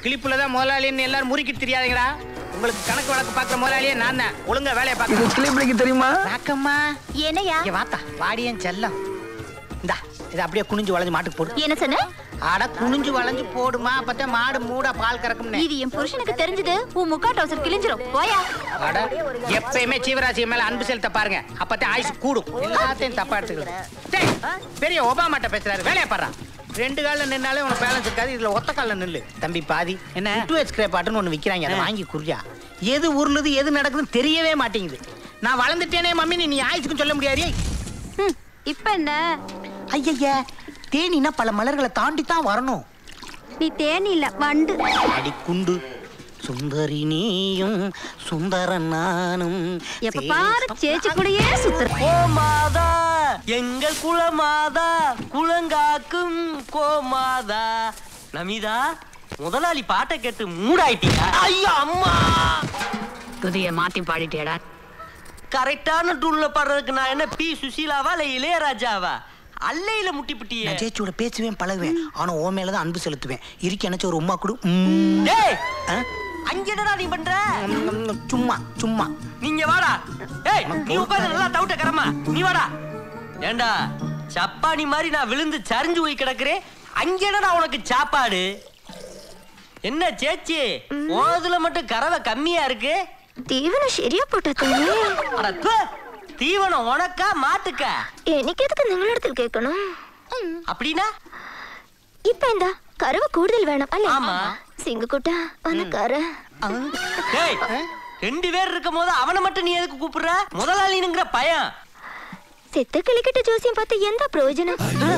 கிளிப்புல தான் முதலாளின்னு எல்லாரும் முறுக்கிட்டு தெரியாதுங்கடா உங்களுக்கு கணக்கு வழக்கு பார்க்குற முதலாளியே நான் தான் ஒழுங்கா வேலையை இது பார்க்க கிளிப்பிளிக்கு தெரியுமா ராக்கம்மா என்னையா இங்க வாத்தா வாடியன் செல்லம் இந்தா இது அப்படியே குனிஞ்சு வளைஞ்சு மாட்டுக்கு போடு என்ன சொன்ன அட குனிஞ்சு வளைஞ்சு போடுமா அப்பதான் மாடு மூட பால் கறக்கும்னு இது என் புருஷனுக்கு தெரிஞ்சது உன் முக்கா டவுசர் கிழிஞ்சிரும் போயா அட எப்பயுமே ஜீவராசி மேல அன்பு செலுத்த பாருங்க அப்பதான் ஆயுசு கூடும் எல்லாத்தையும் தப்பா எடுத்துக்கலாம் டேய், பெரிய ஒபாமாட்ட பேசுறாரு வேலையை பாடுறான் ரெண்டு கால்ல நின்னாலே உனக்கு பேலன்ஸ் இருக்காது இதுல ஒத்த கால்ல நில்லு தம்பி பாதி என்ன டூ ஹெச் ஸ்கிரேப் ஒன்னு விக்கிறாங்க அதை வாங்கி குறியா எது உருளுது எது நடக்குதுன்னு தெரியவே மாட்டேங்குது நான் வளர்ந்துட்டேனே மம்மி நீ ஆயுசுக்கும் சொல்ல முடியாது ஹம், இப்ப என்ன ஐயய்ய தேனினா பல மலர்களை தாண்டி தான் வரணும் நீ தேனி இல்ல வண்டு அடி குண்டு சுந்தரி நீயும் சுந்தரன் நானும் எப்ப பாரு சேச்சி கூடயே சுத்துற ஓ மாதா எங்கள் குலமாதா குலங்காக்கும் கோமாதா நமிதா முதலாளி பாட்டை கேட்டு மூடாயிட்டீங்க ஐயோ அம்மா புதிய மாத்தி பாடிட்டேடா கரெக்டான டூல்ல பாடுறதுக்கு நான் என்ன பி சுசீலாவா இல்ல இளையராஜாவா அல்லையில முட்டிப்பிட்டியே நான் சேச்சியோட பேசுவேன் பழகுவேன் ஆனா ஓ மேலதான் அன்பு செலுத்துவேன் இருக்கு எனக்கு ஒரு உமா கொடு ம். டேய் ஆ? அங்க என்னடா நீ பண்ற ம், சும்மா சும்மா நீங்க வாடா ஏய் நீ உட்கார்ந்து நல்லா தவிட்ட கரமா நீ வாடா ஏண்டா சப்பானி மாதிரி நான் விழுந்து சரிஞ்சு போய் கிடக்குறேன் அங்க என்னடா உனக்கு சாப்பாடு என்ன சேச்சி ஓதுல மட்டும் கறவை கம்மியா இருக்கு தீவனம் சரியா போட்டது அட ப்பு, தீவனம் உனக்கா மாட்டுக்கா எனக்கு எதுக்கு நிங்களிடத்தில் கேட்கணும் அப்படின்னா இப்ப இந்த கருவு கூடுதல் வேணும் அல்ல ஆமா. சிங்கக்குட்டா அந்த கரை டேய் ரெண்டு பேர் இருக்கும் போது அவனை மட்டும் நீ எதுக்கு கூப்பிடுற முதலாளினுங்கிற பயம் செத்த கிளிக்கிட்ட ஜோசியம் பார்த்து எந்த பிரயோஜனம்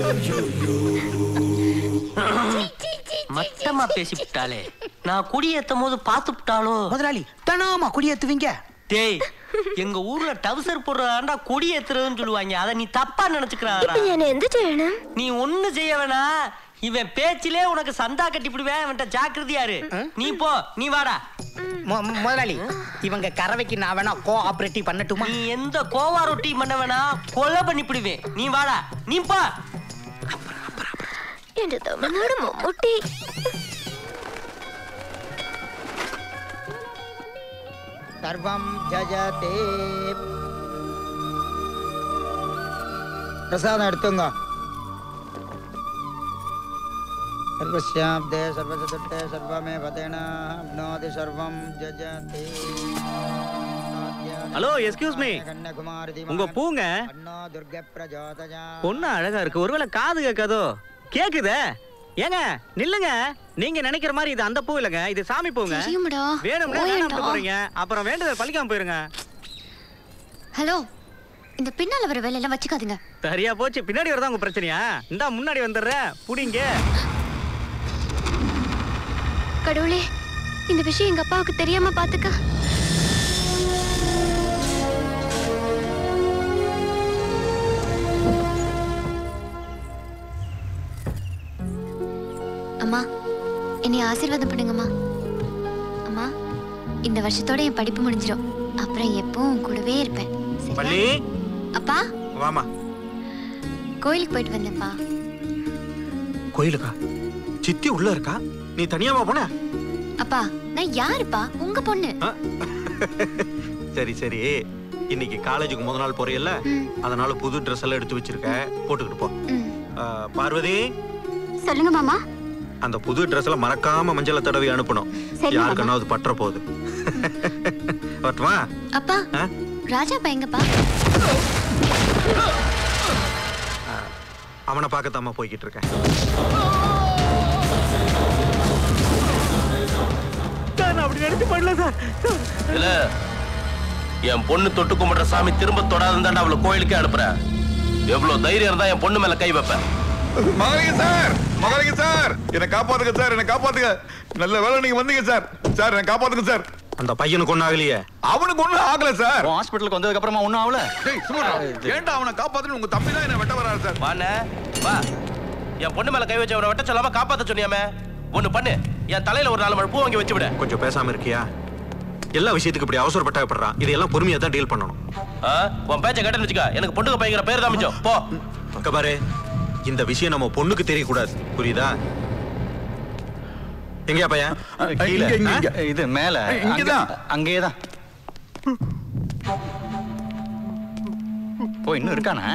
மட்டமா பேசி விட்டாளே நான் குடியேத்தும் போது பார்த்து விட்டாளோ முதலாளி தனாமா குடியேத்துவீங்க டேய் எங்க ஊர்ல டவுசர் போடுறதாண்டா கொடி ஏத்துறதுன்னு சொல்லுவாங்க அத நீ தப்பா நினைச்சுக்கிறாடா இப்ப நான் எந்த செய்யணும் நீ ஒண்ணு செய்ய வேணாம் இவன் பேச்சிலே உனக்கு சந்தா கட்டிப்பிடுவேன் இவன்ட்ட ஜாக்கிரதையாரு நீ போ நீ வாடா மு- மு- முதலாளி இவங்க கறவைக்கு நான் வேணா கோ ஆபரேட்டிவ் பண்ணட்டுமா நீ எந்த கோவா ரொட்டி பண்ண வேணாம் கொலை பண்ணிப்பிடுவேன் நீ வாடா நீ போ என்ற தமிழ்நாடு மம்முட்டி சர்வம் ஜஜதே பிரசாதம் எடுத்துங்க சர்வஸ்யாப்தே சர்வசதுட்டே சர்வமே பதேன அப்னோதி சர்வம் ஜஜதே ஹலோ, excuse me. உங்க பூங்க அண்ணோ துர்க பிரஜோதயா பொண்ணு அழகா இருக்கு ஒருவேளை காது கேட்காதோ கேக்குதே ஏங்க நில்லுங்க நீங்க நினைக்கிற மாதிரி இது அந்த பூ இல்லங்க இது சாமி பூங்க தெரியுமடா வேணும்னா வேணாம்னு போறீங்க அப்புறம் வேண்டதை பழிக்காம போயிருங்க ஹலோ இந்த பின்னால வர வேலையெல்லாம் வச்சுக்காதீங்க சரியா போச்சு பின்னாடி வரதா உங்க பிரச்சனையா இந்தா முன்னாடி வந்துடுறேன் புடிங்க கடவுளே இந்த விஷயம் எங்க அப்பாவுக்கு தெரியாம பாத்துக்க அம்மா என்னை ஆசீர்வாதம் பண்ணுங்கம்மா அம்மா இந்த வருஷத்தோட என் படிப்பு முடிஞ்சிடும் அப்புறம் எப்பவும் உன் கூடவே இருப்பேன் சரியா? பள்ளி அப்பா வாமா கோயிலுக்கு போயிட்டு வந்தேன்ப்பா கோயிலுக்கா சித்தி உள்ள இருக்கா நீ தனியாவா போன அப்பா நான் யாருப்பா உங்க பொண்ணு ஆ? சரி சரி இன்னைக்கு காலேஜுக்கு முத நாள் போறியல்ல ம். அதனால புது ட்ரெஸ் எல்லாம் எடுத்து வச்சிருக்க போட்டுக்கிட்டு போ ம். ஆ, பார்வதி சொல்லுங்க மாமா அந்த புது ட்ரெஸ்ல மறக்காம மஞ்சள தடவி அனுப்பணும் சரி, யாருக்கனாவது பற்ற போகுது வரட்டுமா அப்பா ஆ? ராஜா பையங்கப்பா அவனை பார்க்கத்தாம்மா போய்கிட்டு இருக்கேன் சார் நான் அப்படி நினைச்சு பண்ணல சார் சார் இல்ல என் பொண்ணு தொட்டு கும்பிடுற சாமி திரும்ப தொடாதுன்னு அவளை கோயிலுக்கே அனுப்புறேன் எவ்வளவு தைரியம் இருந்தா என் பொண்ணு மேல கை வைப்பேன் மகாலிங்க சார் மகாலிங்க சார் என்னை காப்பாத்துங்க சார் என்னை காப்பாத்துங்க நல்ல வேலை நீங்க வந்தீங்க சார் சார் என்னை காப்பாத்துங்க சார் அந்த பையனுக்கு ஒன்றும் ஆகலையே அவனுக்கு ஒண்ணும் ஆகல சார் ஹாஸ்பிட்டலுக்கு வந்ததுக்கு அப்புறமா ஒன்றும் ஆகல டேய் சும்மா ஏன்டா அவனை காப்பாத்துன்னு உங்க தம்பி தான் என்ன வெட்ட வராரு சார் வாண்ணே வா என் பொண்ணு மேல கை வச்சு அவனை வெட்ட சொல்லாம காப்பாத்த சொன்னியாமே ஒண்ணு பண்ணு என் தலையில ஒரு நாலு மழை பூ வாங்கி வச்சு விட கொஞ்சம் பேசாம இருக்கியா எல்லா விஷயத்துக்கு இப்படி அவசரப்பட்டாப்படுறான் இதெல்லாம் பொறுமையா தான் டீல் பண்ணணும் ஆ? உன் பேச்ச கேட்டேன்னு வச்சுக்க எனக்கு பொண்ணுக்கு பையங்கிற பேர் தான் மிச்சம் போ அங்க பாரு இந்த விஷயம் நம்ம பொண்ணுக்கு தெரியக்கூடாது புரியுதா எங்கயா பையன் கீழே. இங்க, இங்க. இது மேல இங்கதான். அங்கே தான் ஓ இன்னும் இருக்கானா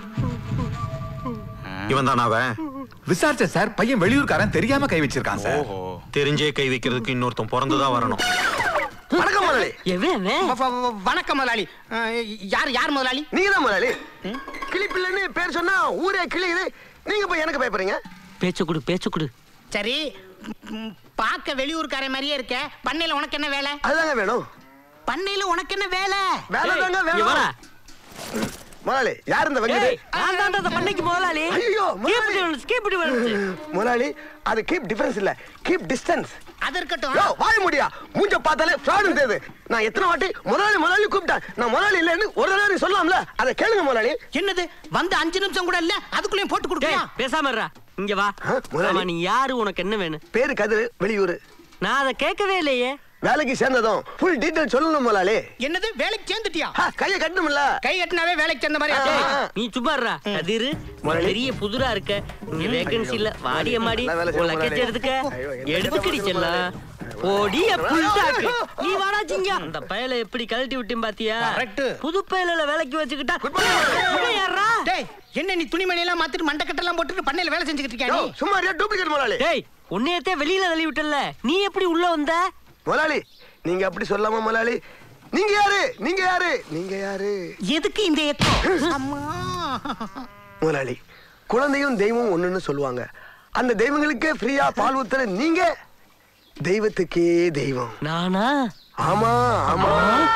இவன் தானா அவன் விசாரிச்ச சார் பையன் வெளியூர்காரன் தெரியாம கை வச்சிருக்கான் சார் ஓஹோ தெரிஞ்சே கை வைக்கிறதுக்கு இன்னொருத்தன் பிறந்துதான் வரணும் வணக்கம் முதலாளி எவன் வ- வ- வ- வணக்கம் முதலாளி அஹ், யார் யார் முதலாளி நீங்க தான் முதலாளி கிளிப்பிள்ளைன்னு பேர் சொன்னா ஊரே கிளியுது நீங்க போய் எனக்கு பயப்படுறீங்க பேச்சு கொடு பேச்சு கொடு சரி ம், பார்க்க வெளியூர்காரன் மாதிரியே இருக்க பண்ணையில உனக்கு என்ன வேலை அதுதாங்க வேணும் பண்ணையில உனக்கு என்ன வேலை வேலை தாங்க இங்க வேணும் வாடா. முதலாளி யார் இந்த வெங்கடு ஏய், நான் தான்டா அந்த பண்ணைக்கு முதலாளி ஐயோ, Keep முதலாளி. difference, keep difference. முதலாளி அது கீப் டிஃபரன்ஸ் இல்ல கீப் டிஸ்டன்ஸ் அது இருக்கட்டும் யோ வாய முடியா மூஞ்ச பார்த்தாலே ஃப்ராடு தெரியுது நான் எத்தனை வாட்டி முதலாளி முதலாளி கூப்பிட்டேன் நான் முதலாளி இல்லைன்னு ஒரு தடவை நீ சொல்லலாம்ல அதை கேளுங்க முதலாளி என்னது வந்து அஞ்சு நிமிஷம் கூட இல்ல அதுக்குள்ளேயும் போட்டு டேய், கொடுக்கலையா பேசாம இருடா. இங்க வா ஆ, முதலாளி. ஆமா, நீ யாரு உனக்கு என்ன வேணும் பேரு கதிரு வெளியூர் நான் அதை கேட்கவே இல்லையே வேலைக்கு சேர்ந்ததும் ஃபுல் டீடைல் சொல்லணும் முதலாளி என்னது வேலைக்கு சேர்ந்துட்டியா ஆ, கையை கட்டணும்ல கை கட்டினாவே வேலைக்கு சேர்ந்த மாதிரி ஆ, ஆச்சு. ஆ. நீ சும்மா இருடா. கதிரு முதலாளி. பெரிய புதுரா இருக்க இங்க வேகன்சி இல்ல வாடிய மாடி நல்லா வேலை உன் செய்யணும் லக்கேஜ் முதலாளி. எடுத்துக்க ஐயோ, என்ன எடுத்துக்கடி கஷ்டப்படுறது செல்லம் ஓடிய புல்டாக்கு நீ வாடா சிங்க அந்த பயல எப்படி கழட்டி விட்டேன் பாத்தியா Correct. புது பயல வேலைக்கு வச்சுக்கிட்டா இவன் யார்றா? டேய் என்ன நீ துணிமணி எல்லாம் மாத்திட்டு மண்டக்கட்டெல்லாம் போட்டுட்டு பண்ணையில வேலை செஞ்சுக்கிட்டு இருக்கியா யோ, நீ சும்மா டூப்ளிகேட் முதலாளி டேய் உன்னையத்தே வெளியில தள்ளி விட்டல நீ எப்படி உள்ள வந்த முதலாளி நீங்க அப்படி சொல்லாம முதலாளி நீங்க யாரு நீங்க யாரு நீங்க யாரு எதுக்கு இந்த ஏத்தம் அம்மா முதலாளி குழந்தையும் தெய்வம் ஒண்ணுன்னு சொல்லுவாங்க அந்த தெய்வங்களுக்கே ஃப்ரீயா பால் ஊத்துற நீங்க தெய்வத்துக்கே தெய்வம் நானா ஆமா ஆமா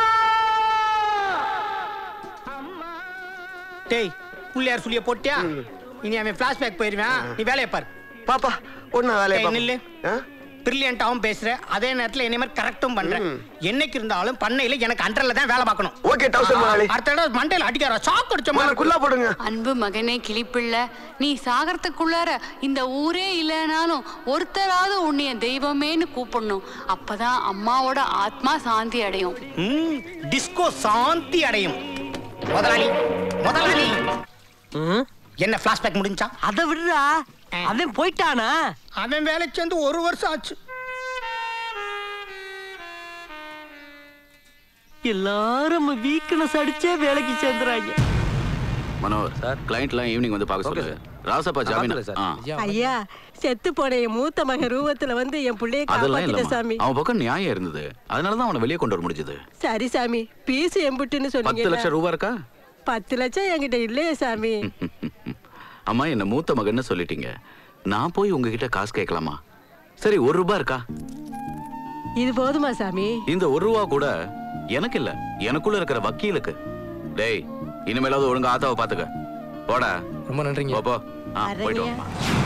டேய் புள்ளையார் சொல்லிய போட்டியா இனி அவன் பிளாஷ்பேக் போயிருவான் நீ வேலையை பாரு பாப்பா ஒண்ணு வேலையை டேய், நில்லு. ஆ? பிரில்லியண்டாவும் பேசுற அதே நேரத்துல என்ன மாதிரி கரெக்டும் பண்ற என்னைக்கு இருந்தாலும் பண்ணையில எனக்கு அண்டர்ல தான் வேலை பார்க்கணும் ஓகே டவுசர் முதலாளி அடுத்த தடவை மண்டையில அடிக்கார சாக்கு அடிச்ச முதல்ல மாதிரி குல்லா போடுங்க அன்பு மகனே கிளிப்பிள்ளை நீ சாகரத்துக்குள்ளார இந்த ஊரே இல்லைனாலும் ஒருத்தராவது உன்னைய தெய்வமேன்னு கூப்பிடணும் அப்பதான் அம்மாவோட ஆத்மா சாந்தி அடையும் ம், டிஸ்கோ சாந்தி அடையும் முதலாளி முதலாளி ம்? என்ன பிளாஷ்பேக் முடிஞ்சா அதை விடுடா அவன் போயிட்டானா அவன் வேலைக்கு சேர்ந்து ஒரு வருஷம் ஆச்சு எல்லாரும் வீக்னஸ் அடிச்சே வேலைக்கு சேர்ந்துறாங்க மனோர் சார் கிளைண்ட்லாம் ஈவினிங் வந்து பார்க்க சொல்லுங்க ராசப்பா ஜாமீன் ஆ ஐயா செத்து போன என் மூத்த மகன் ரூபத்துல வந்து என் பிள்ளைய அதெல்லாம் காப்பாத்திட்ட இல்லம்மா சாமி அவன் பக்கம் நியாயம் இருந்தது அதனால தான் அவனை வெளியே கொண்டு வர முடிஞ்சது சரி சாமி பீஸ் எம்புட்டுன்னு பத்து சொன்னீங்க லட்சம் ரூபா இருக்கா பத்து லட்சம் என்கிட்ட இல்லையே சாமி அம்மா என்ன மூத்த மகன்னு சொல்லிட்டீங்க நான் போய் உங்ககிட்ட காசு கேட்கலாமா சரி ஒரு ரூபா இருக்கா இது போதுமா சாமி இந்த ஒரு ரூபா கூட எனக்கு இல்ல எனக்குள்ள இருக்கிற வக்கீலுக்கு டேய் இனிமேலாவது ஒழுங்கா ஆத்தாவை பாத்துக்க போடா ரொம்ப நன்றிங்க போ, போ ஆ போயிட்டு வாம்மா.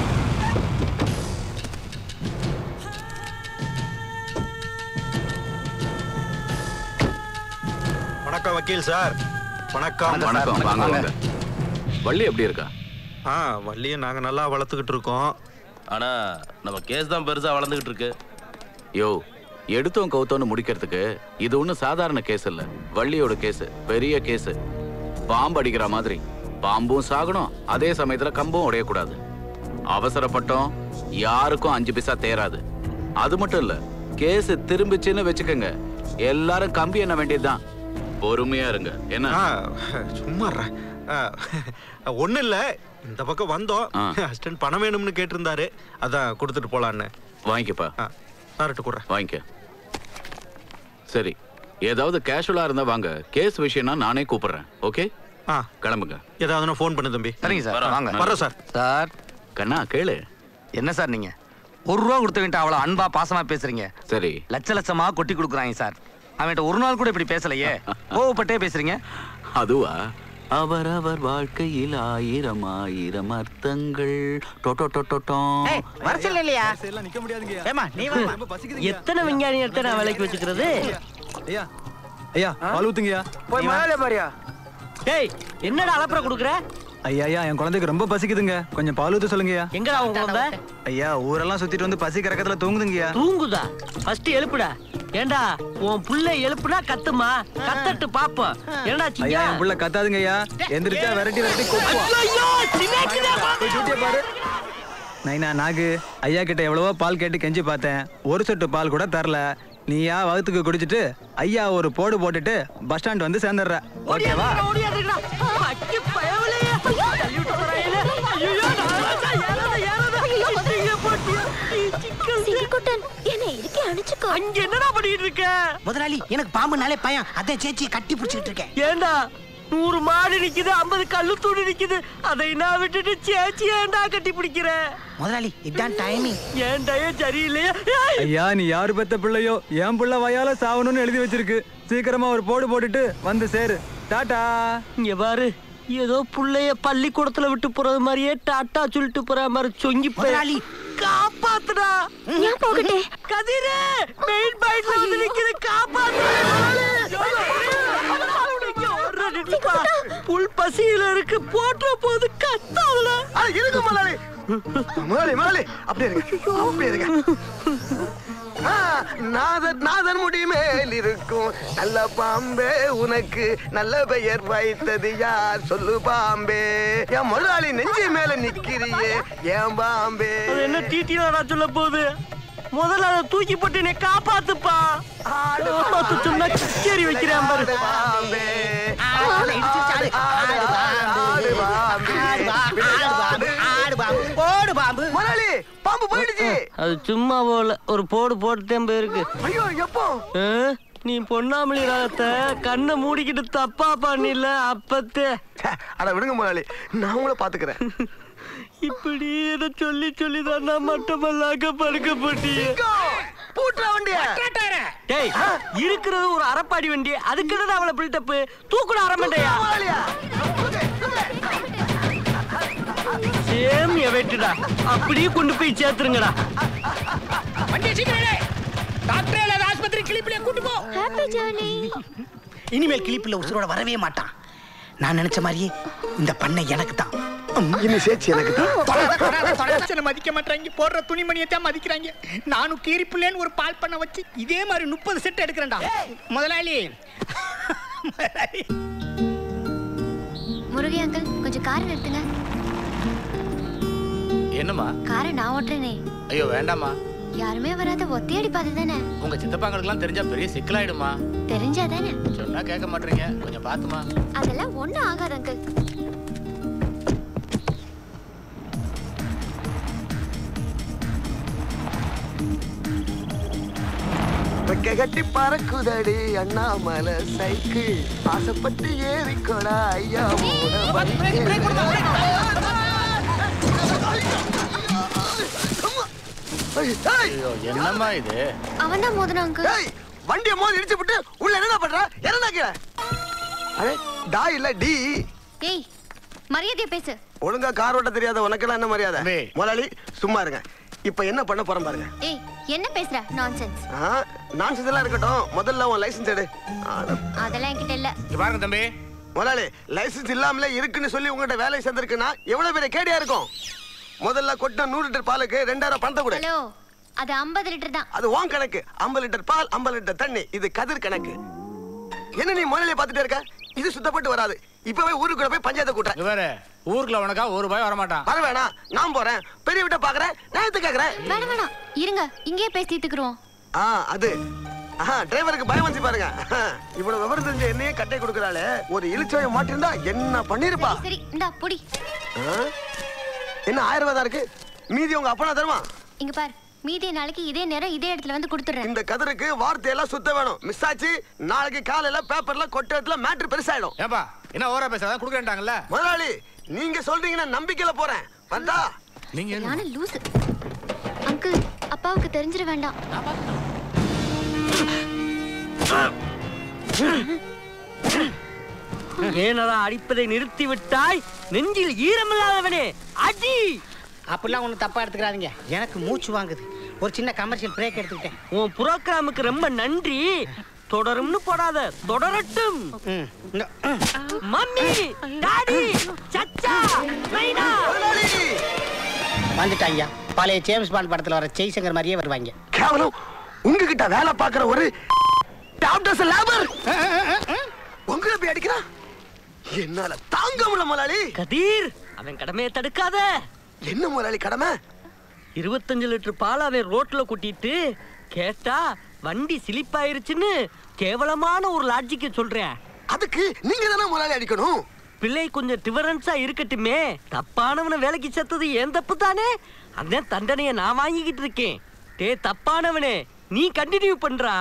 வணக்கம் வக்கீல் சார் வணக்கம் வணக்கம் வாங்க வாங்க வள்ளி எப்படி இருக்கா ஆ வள்ளியை நாங்க நல்லா வளர்த்துக்கிட்டு இருக்கோம் ஆனா நம்ம கேஸ் தான் பெருசா வளர்ந்துகிட்டு இருக்கு யோ எடுத்தோம் கவுத்தோன்னு முடிக்கிறதுக்கு இது ஒன்றும் சாதாரண கேஸ் இல்ல வள்ளியோட கேஸ் பெரிய கேஸ் பாம்பு அடிக்கிற மாதிரி பாம்பும் சாகணும் அதே சமயத்துல கம்பும் உடையக்கூடாது அவசரப்பட்டோம் யாருக்கும் அஞ்சு பைசா தேராது அது மட்டும் இல்ல கேஸ் திரும்பிச்சுன்னு வச்சுக்கோங்க எல்லாரும் கம்பி என்ன வேண்டியதுதான் பொறுமையா இருங்க என்ன ஆ, சும்மா இருடா. ஆ, ஒண்ணும் இல்ல இந்த பக்கம் வந்தோம் ஆ. அசிஸ்டன்ட் பணம் வேணும்னு கேட்டிருந்தாரு அதான் கொடுத்துட்டு போலான்னு வாங்கிக்கப்பா சார்ட்டு கூட வாங்கிக்க சரி ஏதாவது கேஷுவலா இருந்தா வாங்க கேஸ் விஷயம்னா நானே கூப்பிடுறேன் ஓகே ஆ கிளம்புங்க ஏதாவது ஃபோன் பண்ணு தம்பி சரிங்க சார் வரோம். வாங்க வரோம் சார் சார் கண்ணா கேளு என்ன சார் நீங்க ஒரு ரூபா கொடுத்தவன்ட்ட அவ்வளவு அன்பா பாசமா பேசுறீங்க சரி லட்ச லட்சமா கொட்டி கொடுக்குறாங்க சார் அவன்கிட்ட ஒரு நாள் கூட இப்படி பேசலையே கோவப்பட்டே பேசுறீங்க அதுவா அவரவர் வாழ்க்கையில் ஆயிரம் ஆயிரம் அர்த்தங்கள் டொட்டோ டொட்டோ வரச்சல் இல்லையா நிக்க முடியாதுங்க ஏமா நீ வா எத்தனை விஞ்ஞானி எடுத்து நான் வேலைக்கு வச்சுக்கிறது ஐயா ஐயா பால் ஊத்துங்கய்யா போய் முதலாளி பாரியா டேய் என்னடா அலப்பற குடுக்குற ஐயா ஐயா என் குழந்தைக்கு ரொம்ப பசிக்குதுங்க கொஞ்சம் பால் ஊத்த சொல்லுங்கய்யா எங்கடா உன் குழந்தை ஐயா ஊரெல்லாம் சுத்திட்டு வந்து பசி கறக்கத்துல தூங்குதுங்கய்யா தூங்குதா ஃபர்ஸ்ட் எழுப்புடா ஏண்டா உன் புள்ள எழுப்புனா கத்துமா கத்தட்டு பாப்போம் என்னடா ஐயா சிங்கா என் புள்ள கத்தாதுங்க ஐயா எந்திரிச்சா விரட்டி விரட்டி கொப்புவா ஐயோ சிவேக்குதே போய் டியூட்டியை பாரு நைனா நாகு ஐயா கிட்ட எவ்வளவோ பால் கேட்டு கெஞ்சி பார்த்தேன் ஒரு சொட்டு பால் கூட தரல நீயா வகுத்துக்கு குடிச்சிட்டு ஐயா ஒரு போடு போட்டுட்டு பஸ் ஸ்டாண்ட் வந்து சேர்ந்துடுற ஓகேவா ஓடியாதுடா அக்கி பயவலையே தள்ளி விட்டு போறாயில ஐயோ சிரிக்குட்டன் என்னை இருக்கே அணைச்சுக்கோ அங்க என்னடா பண்ணிட்டு இருக்க முதலாளி எனக்கு பாம்புனாலே பயம் அதான் சேச்சி கட்டி பிடிச்சிட்டு இருக்கேன் ஏண்டா நூறு மாடு நிக்குது ஐம்பது கல்லு தூணி நிக்குது அதை நான் விட்டுட்டு சேச்சி ஏன்டா கட்டி பிடிக்கிற முதலாளி இதான் டைமிங் ஏன் டயம் சரியில்லையா ஏய், ஐயா நீ யாரு பெத்த பிள்ளையோ என் பிள்ளை வயால சாவணும்னு எழுதி வச்சிருக்கு சீக்கிரமா ஒரு போடு போட்டுட்டு வந்து சேரு டாடா இங்க பாரு ஏதோ புள்ளைய பள்ளிக்கூடத்துல விட்டு போறது மாதிரியே டாட்டா சொல்லிட்டு போற மாதிரி சொங்கி முதலாளி. காப்பாத்துடா நான் போகட்டே கதிரே மெயின் பாயிண்ட்ல வந்து நிக்குது காப்பாத்து புல் பசியில இருக்கு போட்ட போது கத்தாதுல அட இருங்க முதலாளி முதலாளி முதலாளி அப்படியே இருங்க அப்படியே இருங்க ஆ, நாதன் நாதன் முடி மேல் இருக்கும் நல்ல பாம்பே உனக்கு நல்ல பெயர் வைத்தது யார் சொல்லு பாம்பே என் முதலாளி நெஞ்சு மேல நிக்கிறியே ஏன் பாம்பே அது என்ன டீட்டிலடா சொல்ல போகுது முதல்ல அதை தூக்கி போட்டு என்னை காப்பாத்துப்பா காப்பாத்து சொன்னா கிச்சேரி வைக்கிறேன் பாரு பாம்பே இடிச்சிருச்சு, ஆடு. ஆடு பாம்பு. ஆடு பாம்பு. ஆடு பாம்பு. ஆடு பாம்பு. போடு பாம்பு முதலாளி பாம்பு போயிடுச்சு அது சும்மா போல ஒரு போடு போட்டுட்டேன் போயிருக்கு ஐயோ எப்போ ஆ? நீ பொன்னாமலி ராகத்தை கண்ணை மூடிக்கிட்டு தப்பா பண்ணில அப்பத்தே ச்சே, அட விடுங்க முதலாளி நான் உங்களை பாத்துக்கிறேன் இப்படி இதை சொல்லி சொல்லி தான் நான் மட்டமல்லாக்க படுக்கப்பட்டியே பூட்டுற வண்டிய டேய் இருக்கிறது ஒரு அரப்பாடி வண்டி அதுக்கு என்ன அவளை பில்டப் தூக்குட அரமண்டையா சேம் எவைட்டுடா அப்படியே கொண்டு போய் சேர்த்துருங்கடா வண்டி சீக்கிரம் டாக்டர் இல்லாத ஆஸ்பத்திரி கிளிப்பிலே கூட்டு போ ஹாப்பி ஜர்னி இனிமேல் கிளிப்பில் உசுரோட வரவே மாட்டான் நான் நினைச்ச மாதிரியே இந்த பண்ணை எனக்கு தான் இனி சேர்ச்சி எனக்கு தான் மதிக்க மாட்டாங்க போடுற துணிமணியை தான் மதிக்கிறாங்க நானும் கீரி பிள்ளைன்னு ஒரு பால் பண்ண வச்சு இதே மாதிரி முப்பது செட் எடுக்கிறேன்டா முதலாளி முருகை அங்கிள் கொஞ்சம் காரை நிறுத்துங்க என்னம்மா காரை நான் ஓட்டுறேனே ஐயோ வேண்டாம்மா யாருமே வராத ஒத்தையடி பாதை தானே உங்க சித்தப்பாங்களுக்குலாம் தெரிஞ்சா பெரிய சிக்கலாயிடுமா தெரிஞ்சா தானே சொன்னா கேட்க மாட்டீங்க கொஞ்சம் பாத்துமா அதெல்லாம் ஒண்ணும் ஆகாது அங்கிள் ரெக்க கட்டி பறக்குதடி அண்ணாமலை சைக்கிள் ஆசைப்பட்டு ஏறிக்கோடா ஐயா ஐயோ என்னம்மா இது அவன் தான் மோதன அங்கிள் வண்டியை மோதி இடிச்சு விட்டு உள்ள என்னடா பண்ற என்னடா கீழே அடே டா இல்ல டி ஏய் மரியாதையா பேசு ஒழுங்கா கார் ஓட்ட தெரியாத உனக்கெல்லாம் என்ன மரியாதை முதலாளி சும்மா இருங்க இப்ப என்ன பண்ண போறேன் பாருங்க ஏய் என்ன பேசுற நான்சென்ஸ் நான் இதெல்லாம் இருக்கட்டும் முதல்ல உன் லைசென்ஸ் எடு ஆட அதெல்லாம் என்கிட்ட இல்ல இங்க பாருங்க தம்பி முதலாளி லைசென்ஸ் இல்லாமலே இருக்குன்னு சொல்லி உங்ககிட்ட வேலை சேர்ந்திருக்குன்னா எவ்வளவு பெரிய கேடியா இருக்கும் முதல்ல கொட்டின நூறு லிட்டர் பாலுக்கு ரெண்டாயிரம் பணத்தை கொடு ஹலோ அது 50 லிட்டர் தான் அது உன் கணக்கு ஐம்பது லிட்டர் பால் ஐம்பது லிட்டர் தண்ணி இது கதிர் கணக்கு என்ன நீ முதலாளி பார்த்துட்டே இருக்க இது சுத்தப்பட்டு வராது இப்பவே ஊருக்குள்ள போய் பஞ்சாயத்தை கூட்டுறேன் இங்க பாரு ஊருக்குள்ள உனக்கா ஒரு ரூபாய் வரமாட்டான் வர வேணாம் நான் போறேன் பெரிய விட்ட பாக்குறேன் நான் கேக்குறேன் வேணாம் வேணாம் இருங்க இங்கேயே பேசி தீர்த்துக்குறோம் ஆ அது ஆஹா டிரைவருக்கு பயம் வந்து பாருங்க ஆஹா, இவ்வளவு விவரம் தெரிஞ்ச என்னையே கட்டை கொடுக்கறாளே ஒரு இழிச்சோய மாட்டிருந்தா என்ன பண்ணிருப்பா சரி இந்தா புடி ஆ? என்ன ஆயிரம் ரூபாய் தான் இருக்கு மீதி உங்க அப்பனா தருமா இங்க பார் மீதி நாளைக்கு இதே நேரம் இதே இடத்துல வந்து கொடுத்துறேன் இந்த கதருக்கு வார்த்தையெல்லாம் சுத்த வேணும் மிஸ் ஆச்சு நாளைக்கு காலையில பேப்பர்ல கொட்டத்துல மேட்ரு பெருசாயிடும் ஏப்பா என்ன ஓரா பேசாதான் குடுக்கறாங்கல்ல முதலாளி நீங்க சொல்றீங்கன்னா நம்பிக்கையில போறேன் வந்தா நீங்க யானை லூசு அங்கிள் அப்பாவுக்கு தெரிஞ்சிட வேண்டாம் ஏனடா அடிப்பதை நிறுத்தி விட்டாய் நெஞ்சில் ஈரமில்லாதவனே அடி அப்படிலாம் ஒன்றும் தப்பா எடுத்துக்கிறாதீங்க எனக்கு மூச்சு வாங்குது ஒரு சின்ன கமர்ஷியல் பிரேக் எடுத்துக்கிட்டேன் உன் புரோகிராமுக்கு ரொம்ப நன்றி தொடரும்னு போடாத தொடரட்டும் மம்மி டாடி சச்சா மைனா வந்துட்டாங்க பழைய ஜேம்ஸ் பாண்ட் படத்துல வர ஜெய்சங்கர் மாதிரியே வருவாங்க கேவலம் உங்ககிட்ட வேலை பார்க்குற ஒரு டாக்டர்ஸ் லேபர் உங்களை போய் அடிக்கிறான் என்னால தாங்க முடியல முதலாளி கதீர் அவன் கடமையை தடுக்காத என்ன முதலாளி கடமை இருபத்தஞ்சு லிட்டர் பால் அவன் ரோட்ல கொட்டிட்டு கேட்டா வண்டி ஸ்லிப் ஆயிருச்சுன்னு கேவலமான ஒரு லாஜிக்க சொல்றேன் அதுக்கு நீங்க தானே முதலாளி அடிக்கணும் பிள்ளை கொஞ்சம் டிஃபரன்ஸா இருக்கட்டுமே தப்பானவனை வேலைக்கு சேர்த்தது ஏன் தப்பு தானே அதான் தண்டனைய நான் வாங்கிக்கிட்டு இருக்கேன் டே தப்பானவனே நீ கண்டினியூ பண்றா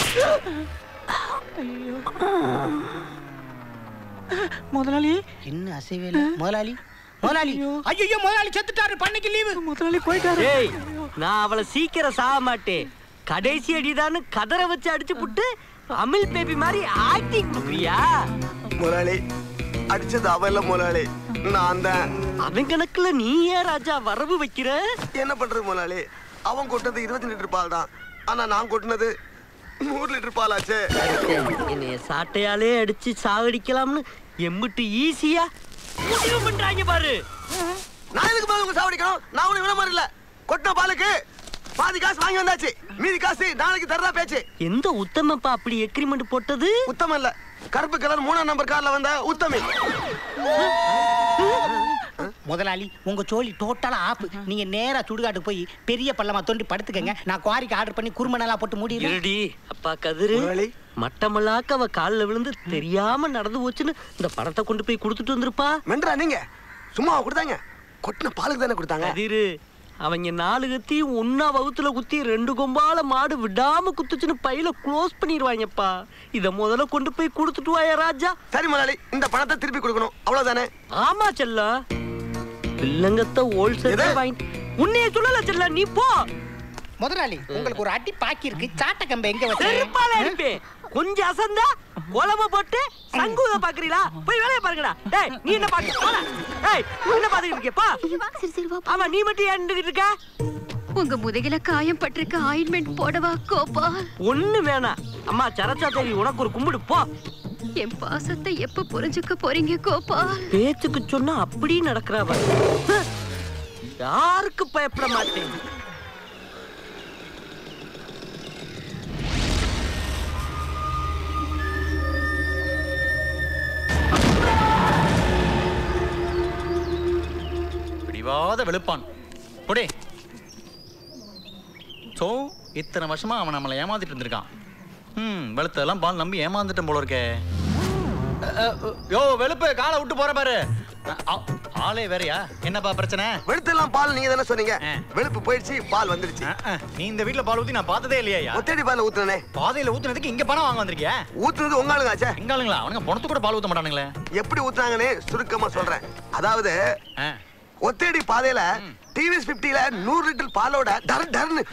முதலாளி என்ன அசைவே இல்ல முதலாளி முதலாளி ஐயோ முதலாளி செத்துட்டாரு பண்ணைக்கு லீவு முதலாளி போயிட்டாரு டேய் நான் அவளை சீக்கிரம் சாக மாட்டேன் கடைசி அடிதான்னு கதற வச்சு அடிச்சு புட்டு அமில் பேபி மாதிரி ஆக்டிங் கொடுக்குறியா முதலாளி அடிச்சது அவ இல்ல முதலாளி நான் தான் அவன் கணக்குல நீ ஏன் ராஜா வரவு வைக்கிற என்ன பண்றது முதலாளி அவன் கொட்டது இருபத்தி லிட்டர் பால் தான் ஆனா நான் கொட்டினது நூறு லிட்டர் பால் ஆச்சு என்னைய சாட்டையாலே அடிச்சு சாவடிக்கலாம்னு எம்பிட்டு ஈஸியா முடிவு பண்றாங்க பாரு நான் எதுக்கு பால் உங்க சாவடிக்கணும் நான் உன்னை விட மாதிரி இல்ல கொட்டின பாலுக்கு பாதி காசு வாங்கி வந்தாச்சு மீதி காசு நாளைக்கு தரதா பேச்சு எந்த உத்தமப்பா அப்படி எக்ரிமெண்ட் போட்டது உத்தமம் இல்ல கருப்பு கலர் மூணாம் நம்பர் கார்ல வந்த உத்தமி முதலாளி உங்க சோழி டோட்டலா ஆப்பு நீங்க நேரா சுடுகாட்டுக்கு போய் பெரிய பள்ளமா தோண்டி படுத்துக்கங்க நான் குவாரிக்கு ஆர்டர் பண்ணி குறுமணலா போட்டு முடியல இருடி அப்பா கதிரு மட்டமல்லாக்க அவ காலில் விழுந்து தெரியாம நடந்து போச்சுன்னு இந்த பணத்தை கொண்டு போய் கொடுத்துட்டு வந்திருப்பா மென்றா நீங்க சும்மா கொடுத்தாங்க கொட்டின பாலுக்கு தானே கொடுத்தாங்க கதிரு அவங்க நாலு கத்தி ஒன்னா வகுத்துல குத்தி ரெண்டு கொம்பால மாடு விடாம குத்துச்சுன்னு பையில க்ளோஸ் பண்ணிடுவாங்கப்பா இத முதல்ல கொண்டு போய் கொடுத்துட்டு வாயா ராஜா சரி முதலாளி இந்த பணத்தை திருப்பி கொடுக்கணும் அவ்வளவுதானே ஆமா செல்ல பில்லங்கத்த ஹோல்சேல் வாங்கி உன்னைய சொல்லல செல்ல நீ போ முதலாளி உங்களுக்கு ஒரு அடி பாக்கி இருக்கு சாட்ட கம்பை எங்க செருப்பால வச்சு அடிப்பேன் கொஞ்சம் அசந்தா குழம்பு போட்டு சங்கூத பாக்குறீங்களா போய் வேலைய பாருங்கடா டேய் நீ என்ன பாக்க போடா டேய் நீ என்ன பாத்துக்கிட்டு இருக்கப்பா ஆமா நீ மட்டும் ஏன் நின்னுகிட்டு இருக்க உங்க முதுகில காயம் பட்டிருக்க ஆயின்மெண்ட் போடவா கோபால் ஒண்ணு வேணாம் அம்மா சரச்சா தேவி உனக்கு ஒரு கும்பிடு போ என் பாசத்தை எப்ப புரிஞ்சுக்க போறீங்க கோபால் பேச்சுக்கு சொன்னா அப்படி நடக்கிறவ யாருக்கு பயப்பட மாட்டேன் பிடிவாத வெளுப்பான் புடி சோ இத்தனை வருஷமா அவன் நம்மளை ஏமாத்திட்டு இருந்திருக்கான் ம் வெளுத்தெல்லாம் பால் நம்பி ஏமாந்துட்டேன் போல இருக்கே அ, அ, யோ வெளுப்பு காலை விட்டு போற பாரு அ, அ, ஆளே வேறயா என்னப்பா பிரச்சனை வெளுத்தெல்லாம் பால் நீங்க தானே சொன்னீங்க வெளுப்பு போயிடுச்சு பால் வந்துடுச்சு நீ இந்த வீட்ல பால் ஊத்தி நான் பார்த்ததே இல்லையா ஒத்தடி பால் ஊத்துனே பாதையில ஊத்துனதுக்கு இங்க பணம் வாங்க வந்திருக்கியா ஊத்துனது உங்க ஆளுங்க ஆச்சே எங்க ஆளுங்களா அவனுங்க பணத்து கூட பால் ஊத்த மாட்டானுங்களே எப்படி ஊத்துனாங்கன்னு சுருக்கமா சொல்றேன் அதாவது ஒத்தடி பாதையில டிவிஎஸ் பிப்டில நூறு லிட்டர் பாலோட டர் டர்னு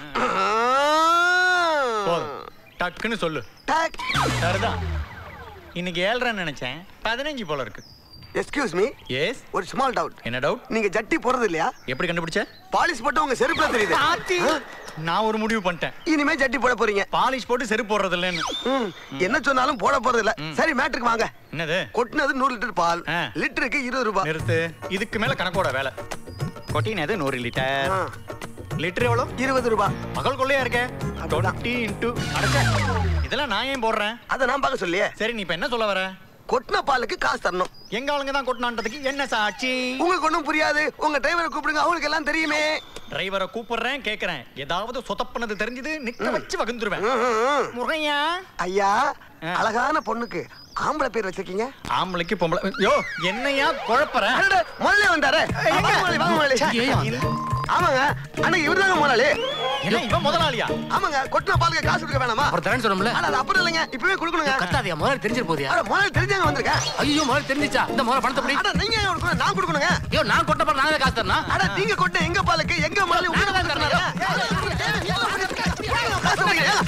போதும். டக்குன்னு சொல்லு டக் சரிதான் இன்னைக்கு ஏழ்றேன்னு நினைச்சேன் பதினஞ்சு போல இருக்கு எஸ்கியூஸ் மீ எஸ் ஒரு ஸ்மால் டவுட் என்ன டவுட் நீங்க ஜட்டி போறது இல்லையா எப்படி கண்டுபிடிச்ச பாலிஷ் போட்டு உங்க செருப்புல தெரியுது ஆத்தி. நான் ஒரு முடிவு பண்ணிட்டேன் இனிமே ஜட்டி போட போறீங்க பாலிஷ் போட்டு செருப்பு போடுறது இல்லைன்னு ம், என்ன சொன்னாலும் போட போறது இல்ல சரி மேட்ருக்கு வாங்க என்னது கொட்டினது நூறு லிட்டர் பால் லிட்டருக்கு இருபது ரூபாய் நிறுத்து இதுக்கு மேல கணக்கோட வேலை கொட்டினது நூறு லிட்டர் லிட்டர் எவ்வளோ இருபது ரூபாய் பகல் கொள்ளையா இருக்க டுவெண்ட்டி இன்டூ இதெல்லாம் நான் ஏன் போடுறேன் அதை நான் பார்க்க சொல்லியே சரி நீ இப்ப என்ன சொல்ல வர கொட்டின பாலுக்கு காசு தரணும் எங்க ஆளுங்க தான் கொட்டினான்றதுக்கு என்ன சாட்சி உங்களுக்கு ஒண்ணும் புரியாது உங்க டிரைவரை கூப்பிடுங்க அவங்களுக்கு எல்லாம் தெரியுமே டிரைவரை கூப்பிடுறேன் கேக்குறேன் ஏதாவது சொதப்புனது தெரிஞ்சது நிக்க வச்சு வகுந்துருவேன் ம்ஹும். முறையா ஐயா அழகான பொண்ணுக்கு ஆம்பளை பேர் வச்சிருக்கீங்க ஆம்பளைக்கு பொம்பளை யோ என்னையா குழப்பற அடடே, முதல்ல வந்தாரு வாங்க முதலாளி, வாங்க முதலாளி. ஆமாங்க அன்னைக்கு இவர்தாங்க முதலாளி என்ன இவன் முதலாளியா ஆமாங்க கொட்டின பாலுக்கு காசு கொடுக்க வேணாமா அப்புறம் தரேன்னு சொன்னோம்ல அட, அது அப்புறம் இல்லைங்க இப்பவே கொடுக்கணுங்க கத்தாதியா முதல்ல தெரிஞ்சிட போதியா அட, முதல்ல தெரிஞ்சாங்க வந்திருக்கேன் ஐயோ முதல்ல தெரிஞ்சிச்சா இந்த முதல்ல பணத்தை படி அட நீங்க ஏன் கொடுக்கணும் நான் கொடுக்கணுங்க ஐயோ நான் கொட்ட பாரு நானே காசு தரணும் அட நீங்க கொட்ட எங்க பாலுக்கு எங்க முதலாளி உங்க நான் தான் காசு தரணும்.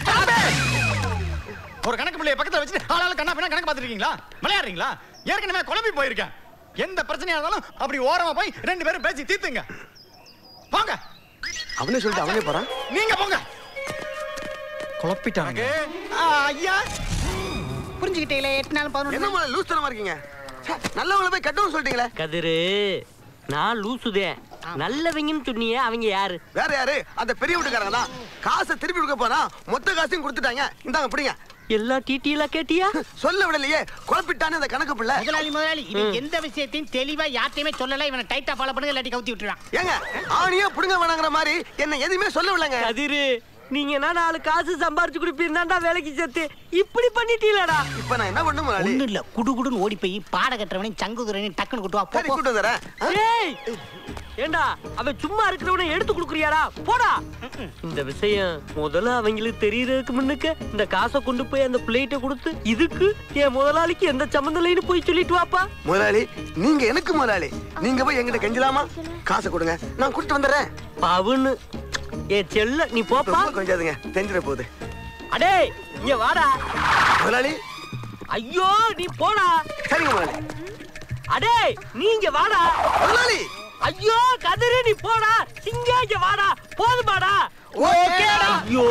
ஒரு கணக்கு பிள்ளைய பக்கத்துல வச்சுட்டு ஆளால கண்ணா பின்னா கணக்கு பார்த்துட்டு இருக்கீங்களா விளையாடுறீங்களா ஏற்கனவே குழம்பி போயிருக்கேன் எந்த பிரச்சனையா இருந்தாலும் அப்படி ஓரமா போய் ரெண்டு பேரும் பேசி தீர்த்துங்க போங்க அவனே சொல்லிட்டு அவனே போறான் நீங்க போங்க குழப்பிட்டாங்க ஐயா புரிஞ்சுக்கிட்டீங்களே எட்டு நாள் என்ன பதினொன்று முதல்ல லூஸ் தரமா இருக்கீங்க ச்சே, நல்லவங்கள போய் கட்டவும் சொல்லிட்டீங்களே கதிரு நான் லூசுதேன் நல்லவங்கன்னு சொன்னியே அவங்க யாரு வேற யாரு அந்த பெரிய வீட்டுக்காரங்க தான் காசை திருப்பி கொடுக்க போனா மொத்த காசையும் கொடுத்துட்டாங்க இந்தாங்க பிடிங்க எல்லா டீட்டெயிலா கேட்டியா சொல்ல விடலையே குழப்பிட்டானே அந்த கணக்கு பிள்ளை முதலாளி முதலாளி இவன் எந்த விஷயத்தையும் தெளிவா யார்ட்டையுமே சொல்லல இவனை டைட்டா ஃபாலோ பண்ணுங்க இல்லாட்டி கவுத்தி விட்டுறான் ஏங்க ஆணியா புடுங்க வேணாங்கிற மாதிரி என்ன எதுவுமே சொல்ல விடலங்க கதிரு நீங்க என்ன நாலு காசு சம்பாரிச்சு கொடுப்பீர்தான்டா வேலைக்கு சேர்த்து இப்படி பண்ணிட்டீலடா இப்ப நான் என்ன பண்ண முதலாளி ஒண்ணு இல்ல குடு குடுன்னு ஓடி போய் பாட கட்டுறவனையும் சங்குதுரனையும் டக்குன்னு கூட்டு வா போ, போ. கூட்டு வந்துறேன் ஏய் ஏண்டா அவன் சும்மா இருக்கிறவனை எடுத்து கொடுக்குறியாடா போடா இந்த விஷயம் முதல்ல அவங்களுக்கு தெரியறதுக்கு முன்னுக்க இந்த காசை கொண்டு போய் அந்த பிளேட்டை கொடுத்து இதுக்கு என் முதலாளிக்கு எந்த சம்மந்தம் இல்லைன்னு போய் சொல்லிட்டு வாப்பா முதலாளி நீங்க எனக்கு முதலாளி நீங்க போய் எங்கிட்ட கெஞ்சலாமா காசை கொடுங்க நான் கூட்டிட்டு வந்துடுறேன் பவுன்னு ஏ செல்ல நீ போப்பா ரொம்ப கொஞ்சாதுங்க தெரிஞ்சிட போகுது அடே இங்க வாடா முதலாளி ஐயோ நீ போடா சரிங்க முதலாளி அடே நீ இங்க வாடா முதலாளி ஐயோ கதிரு நீ போடா சிங்க இங்க வாடா போதுமாடா ஓகேடா. ஐயோ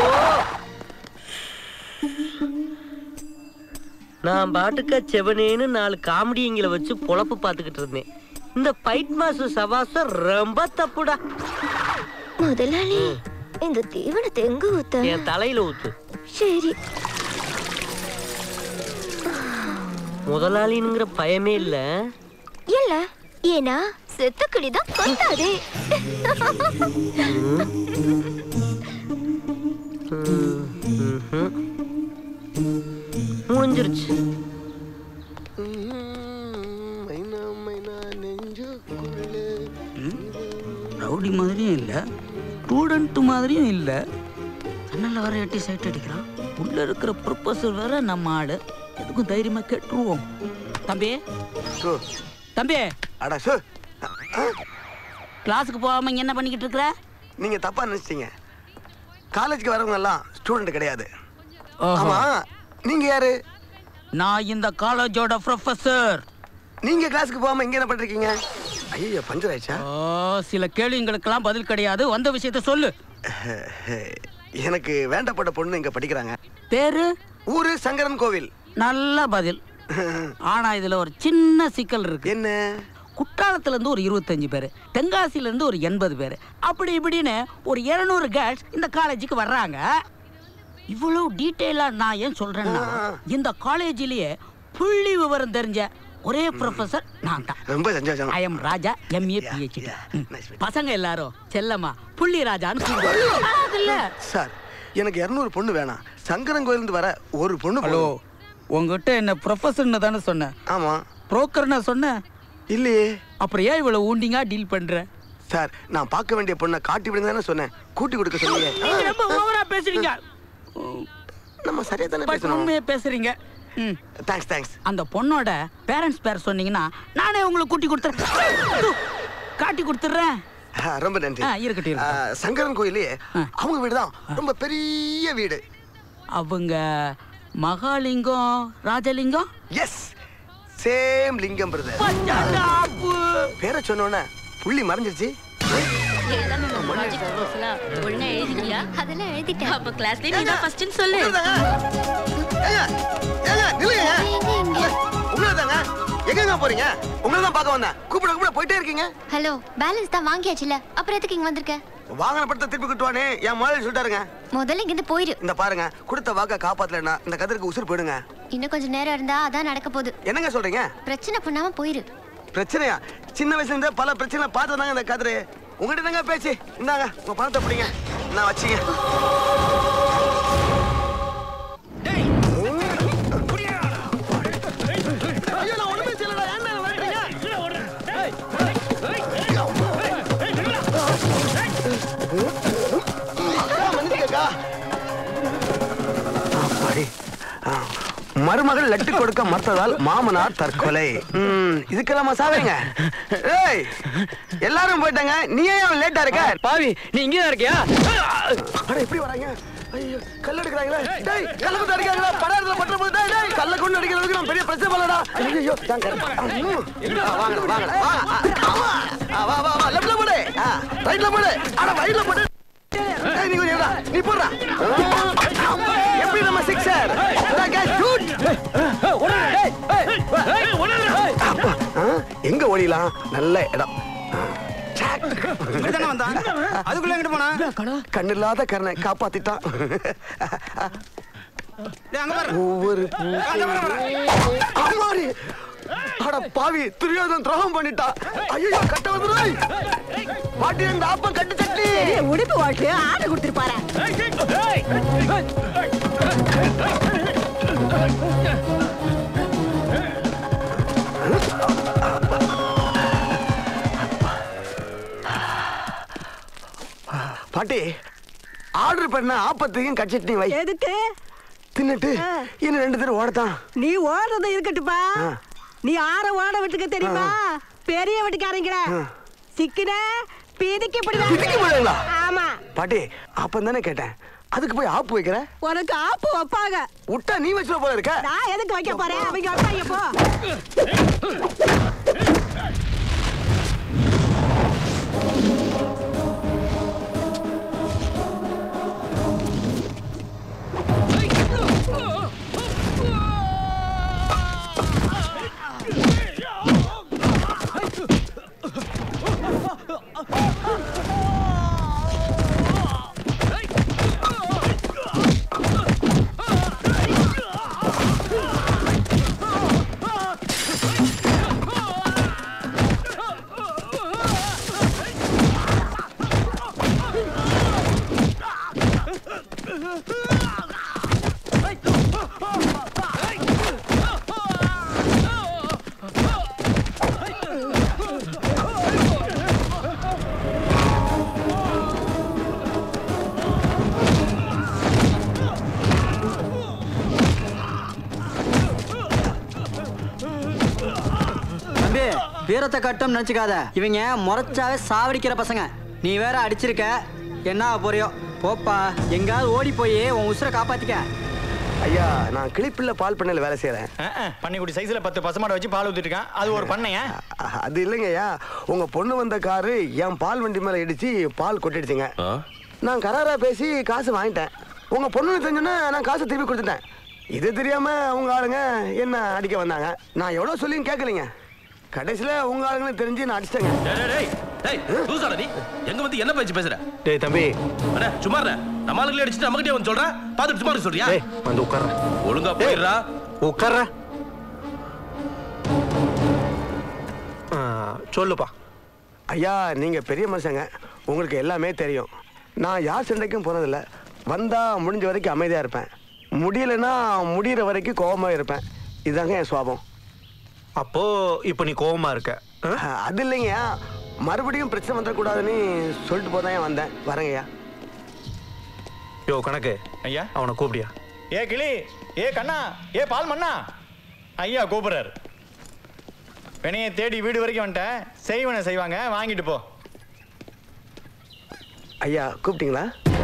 நான் பாட்டுக்க செவனேன்னு நாலு காமெடிங்களை வச்சு பொழப்பு பார்த்துக்கிட்டு இருந்தேன் இந்த ஃபைட் மாஸ்டர் சவாசம் ரொம்ப தப்புடா முதலாளி இந்த தீவனத்தை எங்க ஊத்த என் தலையில ஊத்து சரி முதலாளிங்கிற பயமே இல்ல இல்ல ஏன்னா செத்தக்கிளிதான் கொத்தாதே முடிஞ்சிருச்சு ரவுடி மாதிரியும் இல்லை ஸ்டூடெண்ட் மாதிரியும் இல்லை ஜன்னல்ல வர எட்டி சைட் அடிக்கிறான் உள்ள இருக்கிற ப்ரொபோசல் வேற நம்ம ஆளு எதுக்கும் தைரியமா கேட்டுருவோம் தம்பி தம்பி அடா சு கிளாஸுக்கு போகாம இங்க என்ன பண்ணிக்கிட்டு இருக்கிற நீங்க தப்பா நினைச்சிட்டீங்க காலேஜுக்கு வரவங்க எல்லாம் ஸ்டூடெண்ட் கிடையாது ஓஹோ. ஆமா நீங்க யாரு நான் இந்த காலேஜோட ப்ரொஃபசர் நீங்க கிளாஸுக்கு போகாம இங்க என்ன பண்றீங்க ஐயோ பஞ்சர் ஆயிடுச்சா ஓ சில கேள்விங்களுக்கெல்லாம் பதில் கிடையாது வந்த விஷயத்த சொல்லு எனக்கு வேண்டப்பட்ட பொண்ணு இங்க படிக்கிறாங்க பேரு ஊரு சங்கரன் கோவில் நல்ல பதில் ஆனா இதுல ஒரு சின்ன சிக்கல் இருக்கு என்ன குற்றாலத்துல இருந்து ஒரு இருபத்தஞ்சு பேர் தென்காசில இருந்து ஒரு எண்பது பேர் அப்படி இப்படின்னு ஒரு இருநூறு கேர்ள்ஸ் இந்த காலேஜுக்கு வர்றாங்க இவ்வளவு டீட்டெயிலா நான் ஏன் சொல்றேன்னா இந்த காலேஜிலேயே புள்ளி விவரம் தெரிஞ்ச ஒரே ப்ரொஃபசர் நான் தான் ரொம்ப சந்தோஷம் I am Raja MA PhD பசங்க எல்லாரும் செல்லம்மா புள்ளி ராஜான்னு கூப்பிடுவாங்க. அதுல சார் எனக்கு இருநூறு பொண்ணு வேணாம் சங்கரன் கோயிலிருந்து வர ஒரு பொண்ணு ஹலோ உங்ககிட்ட என்ன ப்ரொஃபசர்னு தானே சொன்னேன் ஆமா புரோக்கர்னு சொன்னேன் இல்லையே அப்புறம் ஏன் இவ்வளவு ஊண்டிங்கா டீல் பண்ற சார் நான் பார்க்க வேண்டிய பொண்ணை காட்டி விடுங்க தானே சொன்னேன் கூட்டி கொடுக்க சொன்னீங்க நீங்க ரொம்ப ஓவரா பேசுறீங்க நம்ம சரியா தானே பட் பேசணும் உண்மையை பேசுறீங்க ம் தேங்க்ஸ் தேங்க்ஸ் அந்த பொண்ணோட பேரண்ட்ஸ் பேர் சொன்னீங்கன்னா நானே உங்களுக்கு கூட்டி கொடுத்துறேன் காட்டி கொடுத்துட்றேன் ரொம்ப நன்றி ஆ, இருக்கட்டும், ஆ, இருக்கட்டும். சங்கரன் கோயிலே அவங்க வீடு தான் ரொம்ப பெரிய வீடு அவங்க Mahalingam Rajalingam yes same Lingam brother பேரை சொன்னோன்னே புள்ளி மறைஞ்சிருச்சு ஒழுங்கா எழுதிட்டியா அதெல்லாம் எழுதிட்டேன் அப்ப கிளாஸ்ல நீ தான் ஃபர்ஸ்ட்னு சொல்லு ஏங்க நில்லுங்க உங்களதாங்க எங்கங்க போறீங்க உங்களை தான் பார்க்க வந்தேன் கூப்பிட கூப்பிட போயிட்டே இருக்கீங்க ஹலோ பேலன்ஸ் தான் வாங்கியாச்சுல அப்புறம் எதுக்கு இங்க வந்திருக்க வாங்கின படத்தை திருப்பி கிட்டுவானே என் முதல்ல சொல்லிட்டாருங்க முதல்ல இங்க இருந்து போயிரு இந்த பாருங்க கொடுத்த வாக்க காப்பாத்தலன்னா இந்த கதிருக்கு உசுர் போயிடுங்க இன்னும் கொஞ்சம் நேரம் இருந்தா அதான் நடக்க போகுது என்னங்க சொல்றீங்க பிரச்சனை பண்ணாம போயிரு பிரச்சனையா சின்ன வயசுல இருந்தே பல பிரச்சனை பார்த்து தாங்க இந்த கதிரு உங்ககிட்ட தாங்க பேச்சு இந்தாங்க உங்க பணத்தை பிடிங்க நான் வச்சுங்க ஐயோ, நான் ஒண்ணுமே செய்யலடா. ஏன்டா என்னை விரட்டுறீங்க? அக்கா, மன்னிச்சுக்கக்கா. அப்பாடி. ஆ, மருமகள் லட்டு கொடுக்க மறுத்ததால் மாமனார் தற்கொலை ம், இதுக்கெல்லாமா சாவீங்க ஏய் எல்லாரும் போயிட்டாங்க நீ ஏன் லேட்டா இருக்க பாவி நீ இங்கே தான் இருக்கியா அட எப்படி வராங்க ஐயோ கல் எடுக்கறாங்களே டேய் கல்ல கொண்டு அடிக்கறாங்களா படாரத்துல பட்டற போது டேய் டேய் கல்ல கொண்டு அடிக்கிறதுக்கு நான் பெரிய பிரச்சனை பண்ணலடா ஐயோ தான் கரெக்ட் வாங்க வாங்க வாங்க ஆ, வா வா வா லெஃப்ட்ல போடு ஆ ரைட்ல போடு அட ரைட்ல போடு டேய் நீ கொஞ்சம் இருடா. நீ போடுறா எப்படி நம்ம சிக்ஸர் ஷூட் எங்க ஓடிலாம் நல்ல இடம் இப்படித்தானே வந்தான் அதுக்குள்ள எங்கிட்டு போனா கண்ணில்லாத கரணை காப்பாத்திட்டான் ஒவ்வொரு அம்மாடி அட பாவி துரியோதன் துரோகம் பண்ணிட்டா ஐயோ கட்ட வந்துருவாய் பாட்டி இந்த ஆப்பம் கட்டு சட்டி உடுப்பு ஓட்டு ஆடு கொடுத்துருப்பாரா பாட்டி ஆர்டர் பண்ண ஆப்பத்தையும் கட்சட்னி வை எதுக்கு தின்னுட்டு இன்னும் ரெண்டு பேரும் ஓடத்தான் நீ ஓடுறது இருக்கட்டுப்பா நீ ஆற ஓட விட்டுக்க தெரியுமா பெரிய வீட்டுக்காரங்கிற சிக்கின பீதிக்கு இதுக்கு போடுங்களா? ஆமா பாட்டி அப்பம் தானே கேட்டேன் அதுக்கு போய் ஆப்பு வைக்கிற உனக்கு ஆப்பு வைப்பாங்க விட்டா நீ வச்சுட போல இருக்க நான் எதுக்கு வைக்க போறேன் அவங்க வைப்பாங்க போ தம்பி வீரத்தை கட்டம் நினச்சிக்காத இவங்க முறைச்சாவே சாவடிக்கிற பசங்க நீ வேற அடிச்சிருக்க என்ன ஆகப் போறியோ போப்பா எங்காவது ஓடி போய் உன் உசுரை காப்பாத்திக்க ஐயா நான் கிளிப்பிள்ள பால் பண்ணையில வேலை செய்யறேன் பன்னிக்குடி சைஸ்ல பத்து பசுமாடை வச்சு பால் ஊத்திட்டு இருக்கான் அது ஒரு பண்ணையா அது இல்லைங்கய்யா உங்க பொண்ணு வந்த காரு என் பால் வண்டி மேல இடிச்சு பால் கொட்டிடுச்சுங்க நான் கராரா பேசி காசு வாங்கிட்டேன் உங்க பொண்ணு தெரிஞ்சோன்னா நான் காசு திருப்பி கொடுத்துட்டேன் இது தெரியாம உங்க ஆளுங்க என்ன அடிக்க வந்தாங்க நான் எவ்வளவு சொல்லியும் கேட்கலைங்க கடைசியில உங்க ஆளுங்கன்னு தெரிஞ்சு நான் அடிச்சிட்டேங்க டேய் லூசாடா நீ எங்க வந்து என்ன பேச்சு பேசுற டேய் தம்பி அண்ணே சும்மா இருடா. நம்ம ஆளுங்களே அடிச்சுட்டு நம்ம கிட்டே வந்து சொல்றேன் பாத்துட்டு சும்மா இருக்க சொல்றியா டேய் வந்து உட்கார ஒழுங்கா போயிடுறா உட்கார சொல்லுப்பா ஐயா நீங்க பெரிய மனுஷங்க உங்களுக்கு எல்லாமே தெரியும் நான் யார் சண்டைக்கும் போனதில்ல வந்தா முடிஞ்ச வரைக்கும் அமைதியா இருப்பேன் முடியலைன்னா முடியிற வரைக்கும் கோவமா இருப்பேன் இதாங்க என் சுவாபம் அப்போ இப்போ நீ கோவமா இருக்க அது இல்லைங்க மறுபடியும் பிரச்சனை வந்துடக்கூடாதுன்னு சொல்லிட்டு போதான் வந்தேன் வரேங்கய்யா யோ கணக்கு ஐயா அவனை கூப்பிடியா ஏ கிளி ஏ கண்ணா ஏ பால் மண்ணா ஐயா கூப்பிடுறாரு வினையை தேடி வீடு வரைக்கும் வந்துட்டேன் செய்வனை செய்வாங்க வாங்கிட்டு போ ஐயா கூப்பிட்டீங்களா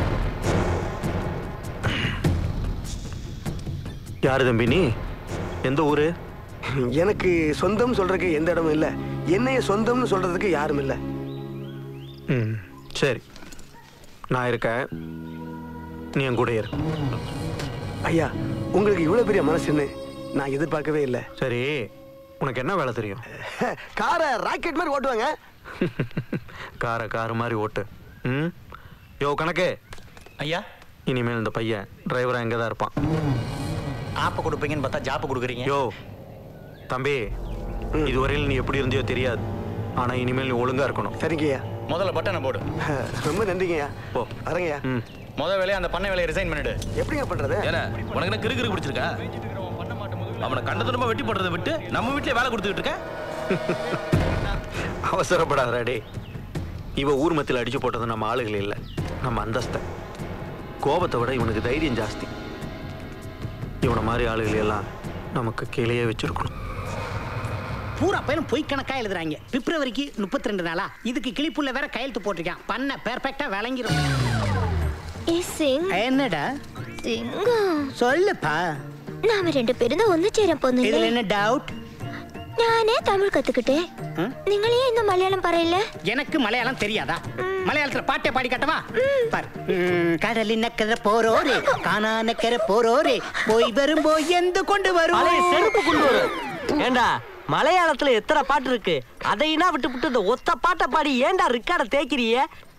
யாரு தம்பி நீ எந்த ஊரு எனக்கு சொந்தம் சொல்றதுக்கு எந்த இடமும் இல்லை என்னைய சொந்தம்னு சொல்றதுக்கு யாரும் இல்லை ம் சரி நான் இருக்கேன் நீ என் கூட இரு ஐயா உங்களுக்கு இவ்வளவு பெரிய மனசுன்னு நான் எதிர்பார்க்கவே இல்லை சரி உனக்கு என்ன வேலை தெரியும் காரை ராக்கெட் மாதிரி ஓட்டுவாங்க காரை கார் மாதிரி ஓட்டு ம் யோ கணக்கு ஐயா இனிமேல் இந்த பையன் டிரைவரா எங்கே தான் இருப்பான் ஆப்ப கொடுப்பீங்கன்னு பார்த்தா ஜாப்ப கொடுக்குறீங்க யோ தம்பி இதுவரையில் நீ எப்படி இருந்தியோ தெரியாது ஆனா இனிமேல் நீ ஒழுங்கா இருக்கணும் சரிங்கய்யா முதல்ல பட்டனை போடு ரொம்ப நன்றிங்கய்யா போ வரேங்கய்யா முத வேலையை அந்த பண்ணை வேலையை ரிசைன் பண்ணிடு எப்படிங்க பண்றது ஏல உனக்கு என்ன கிறு கிறு பிடிச்சிருக்கா அவனை கண்டதுனமா வெட்டி போடுறதை விட்டு நம்ம வீட்லயே வேலை கொடுத்துக்கிட்டு இருக்க அவசரப்படாதடா டே இவ ஊர் மத்தியில் அடிச்சு போட்டது நம்ம ஆளுகள் இல்லை நம்ம அந்தஸ்தை கோபத்தை விட இவனுக்கு தைரியம் ஜாஸ்தி இவனை மாதிரி ஆளுகளை எல்லாம் நமக்கு கீழேயே வச்சிருக்கணும் பூரா பையனும் பொய் கணக்கா எழுதுறாங்க பிப்ரவரிக்கு முப்பத்தி ரெண்டு நாளா இதுக்கு கிளிப்புள்ள வேற கையெழுத்து போட்டிருக்கான் பண்ண பெர்ஃபெக்டா விளங்கிரும் ஏ சிங் என்னடா சிங்கம் சொல்லுப்பா நாம ரெண்டு பேரும் தான் ஒண்ணு சேர இதுல போന്നിல்லை என்ன டவுட் ഞാനേ തമിഴ് കത്തുക്കിട്ടെ നിങ്ങളെ ഇന്ന് മലയാളം പറയില്ല எனக்கு மலையாளம் தெரியாதா மலையாளத்துல பாட்டே பாடி காட்டவா பாரு ம், கடலின் நக்கரை போரோரே காணா நக்கரை போரோரே போய் வரும்போ எந்த கொண்டு வரும் பழைய செருப்பு கொண்டு வரும் ஏண்டா மலையாளத்துல எத்தனை பாட்டு இருக்கு அதையினா விட்டு விட்டு இந்த ஒத்த பாட்டை பாடி ஏன்டா ரிக்கார்டை தேய்க்கிறிய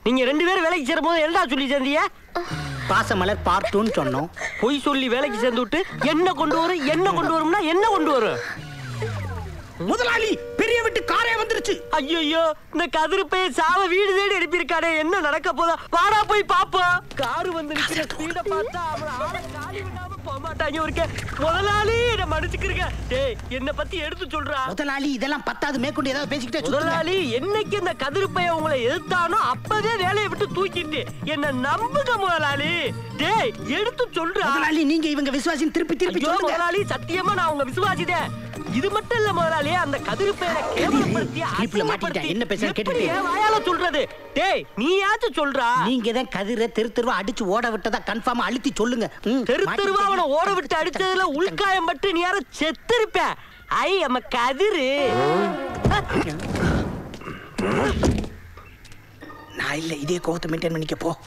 நீங்க ரெண்டு பேரும் வேலைக்கு சேரும் போது என்னடா சொல்லி சேர்ந்தீங்க பாசமலர் பார்ட் டூன்னு சொன்னோம் பொய் சொல்லி வேலைக்கு சேர்ந்து விட்டு என்ன கொண்டு வரும் என்ன கொண்டு வரும்னா என்ன கொண்டு வரும் முதலாளி பெரிய வீட்டு காரே வந்துருச்சு ஐயோ இந்த கதிர்பைய சாவ வீடு தேடி அனுப்பியிருக்கானே என்ன நடக்க போதா வாடா போய் பாப்போம் காரு வந்து நிக்கிற ஸ்பீட பார்த்தா அவன் ஆளை காலி விடாம போக மாட்டாங்க ஒருக்க முதலாளி என்ன மன்னிச்சுக்கிறீங்க டேய் என்ன பத்தி எடுத்து சொல்றா முதலாளி இதெல்லாம் பத்தாது மேற்கொண்டு ஏதாவது பேசிக்கிட்டே சுத்துங்க. முதலாளி என்னைக்கு இந்த கதிர்பைய உங்களை எதிர்த்தானோ அப்பவே வேலையை விட்டு தூக்கிட்டு என்ன நம்புங்க முதலாளி டேய் எடுத்து சொல்றா முதலாளி நீங்க இவங்க விசுவாசின்னு திருப்பி திருப்பி ஐயோ, சொல்லுங்க முதலாளி சத்தியமா நான் உங்க விசுவாசிதேன் இது மட்டும் இல்ல முதலாளி அந்த கதிர்பையனை கேவலப்படுத்தி கிளிப்ல மாட்டிட்டேன். என்ன பேசுறேன்னு எப்படி கேட்டுட்டு. என் வாயால சொல்றது டேய் நீயாச்சும் சொல்றா நீங்க தான் கதிரை தெரு தெருவா அடிச்சு ஓட விட்டதா கன்ஃபார்மா அழுத்தி சொல்லுங்க ம், தெரு மாட்டிக்கிட்டீங்க. தெருவா அவனை ஓட விட்டு அடிச்சதுல உள்காயம் பட்டு நீ யாரும் செத்திருப்ப ஐ நம்ம கதிரு நான் இல்ல இதே கோவத்தை மெயின்டைன் பண்ணிக்க போ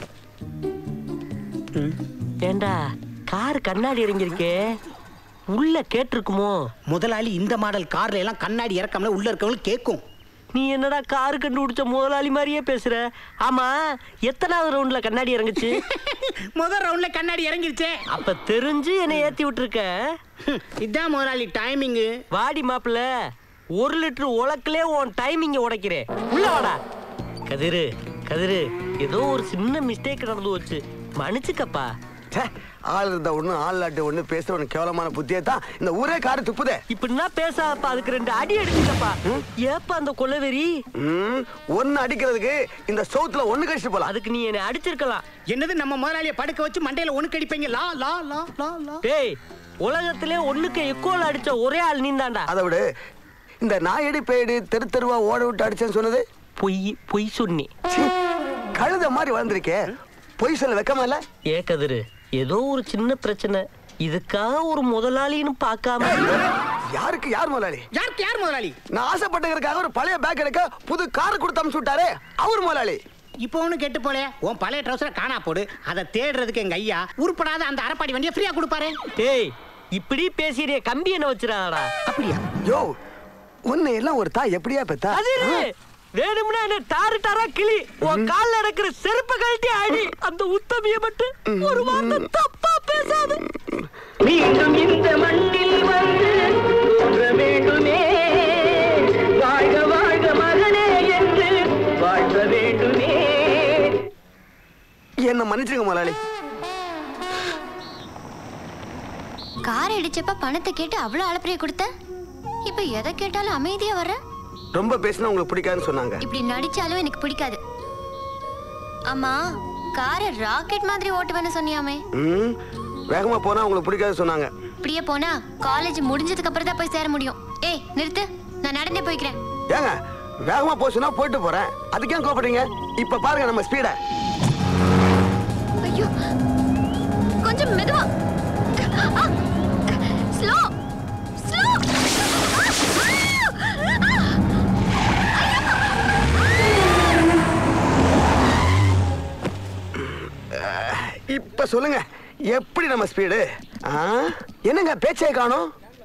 ஏண்டா கார் கண்ணாடி இறங்கியிருக்கே உள்ள கேட்டிருக்குமோ முதலாளி இந்த மாடல் கார்ல எல்லாம் கண்ணாடி இறக்காமல உள்ள இருக்கவங்க கேட்கும் நீ என்னடா கார் கண்டுபிடிச்ச முதலாளி மாதிரியே பேசுற ஆமா எத்தனாவது ரவுண்ட்ல கண்ணாடி இறங்குச்சு முதல் ரவுண்ட்ல கண்ணாடி இறங்கிருச்சே அப்ப தெரிஞ்சு என்னை ஏத்தி விட்டுருக்க இதான் முதலாளி டைமிங்கு வாடி மாப்பிள்ள ஒரு லிட்டர் உலக்கிலே உன் டைமிங்க உடைக்கிறேன் உள்ள வாடா கதிரு கதிரு ஏதோ ஒரு சின்ன மிஸ்டேக் நடந்து போச்சு மன்னிச்சுக்கப்பா ச்சே, ஆள் இருந்த ஒண்ணு ஆள் இல்லாட்டி ஒண்ணு பேசுற ஒண்ணு கேவலமான புத்தியே தான் இந்த ஊரே காரு துப்புதே இப்படின்னா பேசாதப்பா அதுக்கு ரெண்டு அடி அடிச்சுக்கப்பா ஏப்பா அந்த கொலவெறி ம், ஒண்ணு அடிக்கிறதுக்கு இந்த சவுத்துல ஒண்ணு கழிச்சு போலாம் அதுக்கு நீ என்னை அடிச்சிருக்கலாம் என்னது நம்ம முதலாளிய படுக்க வச்சு மண்டையில ஒண்ணு அடிப்பீங்க லா லா லா லா லா டேய் உலகத்திலே ஒண்ணுக்கு எக்கோல் அடிச்ச ஒரே ஆள் நீந்தாண்டா அதை விடு இந்த நாயடி பேடு தெரு தெருவா ஓட விட்டு அடிச்சேன்னு சொன்னது பொய் பொய் சொன்னி சீ, கழுத மாதிரி வளர்ந்துருக்கே பொய் சொல்ல வெக்கமா இல்ல ஏ கதிரு ஏதோ ஒரு சின்ன பிரச்சனை இதுக்காக ஒரு முதலாளின்னு பார்க்காம யாருக்கு யார் முதலாளி யாருக்கு யார் முதலாளி நான் ஆசைப்பட்டதுக்காக ஒரு பழைய பேக் எடுக்க புது கார் கொடுத்து அமுச்சு விட்டாரே அவர் முதலாளி இப்போ ஒண்ணு கெட்டு போலே உன் பழைய ட்ரௌசரை காணா போடு அதை தேடுறதுக்கு எங்க ஐயா உருப்படாத அந்த அரப்பாடி வண்டியை ஃப்ரீயா கொடுப்பாரு டேய் இப்படி பேசிறிய கம்பி என்ன வச்சிடாதடா அப்படியா யோ உன்னை எல்லாம் ஒரு தாய் எப்படியா பெத்தா அது வேணும்னா என்ன டாரு டாரா கிளி உன் கால்ல நடக்கிற செருப்ப கழட்டி அடி அந்த உத்தமிய மட்டும் ஒரு வார்த்தை தப்பா பேசாத மீண்டும் இந்த மண்ணில் வந்து தோன்ற வேண்டுமே வாழ்க வாழ்க மகனே என்று வாழ்த்த வேண்டுமே என்ன மன்னிச்சுங்க முதலாளி கார் அடிச்சப்ப பணத்தை கேட்டு அவ்வளவு அளப்பரிய கொடுத்த இப்ப எதை கேட்டாலும் அமைதியா வர ரொம்ப பேசினா உங்களுக்கு பிடிக்காதுன்னு சொன்னாங்க இப்படி நடிச்சாலும் எனக்கு பிடிக்காது ஆமா காரை ராக்கெட் மாதிரி ஓட்டுவேன்னு சொன்னியாமே ம் வேகமா போனா உங்களுக்கு பிடிக்காதுன்னு சொன்னாங்க இப்படியே போனா காலேஜ் முடிஞ்சதுக்கு அப்புறம் தான் போய் சேர முடியும் ஏய் நிறுத்து நான் நடந்தே போய்க்கிறேன் ஏங்க வேகமா போக சொன்னா போயிட்டு போறேன் அதுக்கு ஏன் கோபப்படுறீங்க இப்ப பாருங்க நம்ம ஸ்பீட ஐயோ கொஞ்சம் மெதுவா ஸ்லோ ஸ்லோ இப்ப சொல்லுங்க எப்படி நம்ம ஸ்பீடு என்னங்க பேச்சே காணும்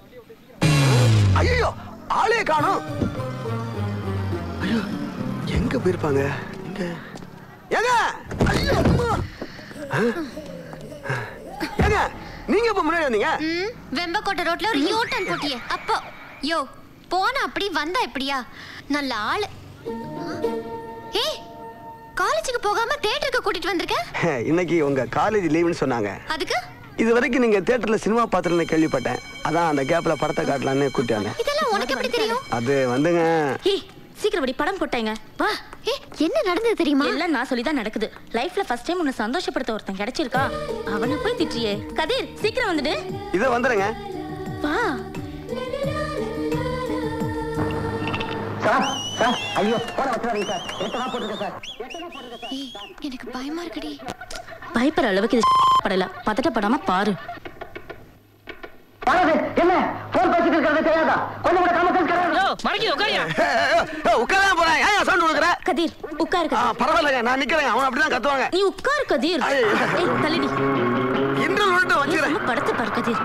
ஐயோ ஆளே காணும் ஐயோ எங்க போயிருப்பாங்க எங்க ஏங்க ஐயோ அம்மா. ஆ? ஏங்க நீங்க இப்ப முன்னாடி வந்தீங்க ம், வெம்பக்கோட்டை ரோட்ல ஒரு யூ டர்ன் போட்டியே அப்போ யோ போன அப்படி வந்தா இப்படியா நல்ல ஆளு ஏய் காலேஜுக்கு போகாம தியேட்டருக்கு கூட்டிட்டு வந்திருக்க இன்னைக்கு உங்க காலேஜ் லீவுன்னு சொன்னாங்க அதுக்கு இது வரைக்கும் நீங்க தியேட்டர்ல சினிமா பாத்திரம்னு கேள்விப்பட்டேன் அதான் அந்த கேப்ல படத்தை காட்டலான்னு கூட்டி வந்தேன் இதெல்லாம் உனக்கு எப்படி தெரியும் அது வந்துங்க ஏய் சீக்கிரம் படி படம் போட்டாங்க வா ஏ என்ன நடந்தது தெரியுமா எல்லாம் நான் சொல்லி தான் நடக்குது லைஃப்ல ஃபர்ஸ்ட் டைம் உன்னை சந்தோஷப்படுத்த ஒருத்தன் கிடைச்சிருக்கா அவனை போய் திட்டியே கதிர் சீக்கிரம் வந்துடு இதை வந்துடுங்க வா சார் சார் ஐயோ போன வச்சுறாதீங்க சார் எட்டனா போட்டுருக்க சார் ஏய் எனக்கு பயமா இருக்குடி பயப்படுற அளவுக்கு இது படல பதட்டப்படாம பாரு என்ன போன் பேசிட்டு இருக்கிறது தெரியாதா கொஞ்சம் கூட காமசன் மறக்கி உட்காரியா உட்கார போறேன் ஏன் சவுண்ட் கொடுக்குற கதிர் உட்காரு ஆ, பரவாயில்லைங்க நான் நிக்கிறேன் அவன் அப்படிதான் கத்துவாங்க நீ உட்காரு கதிர் ஐயோ. ஏய் தள்ளிடி இன்று உருட்டு வச்சுக்கிறேன் சும்மா படுத்து பாரு கதிர்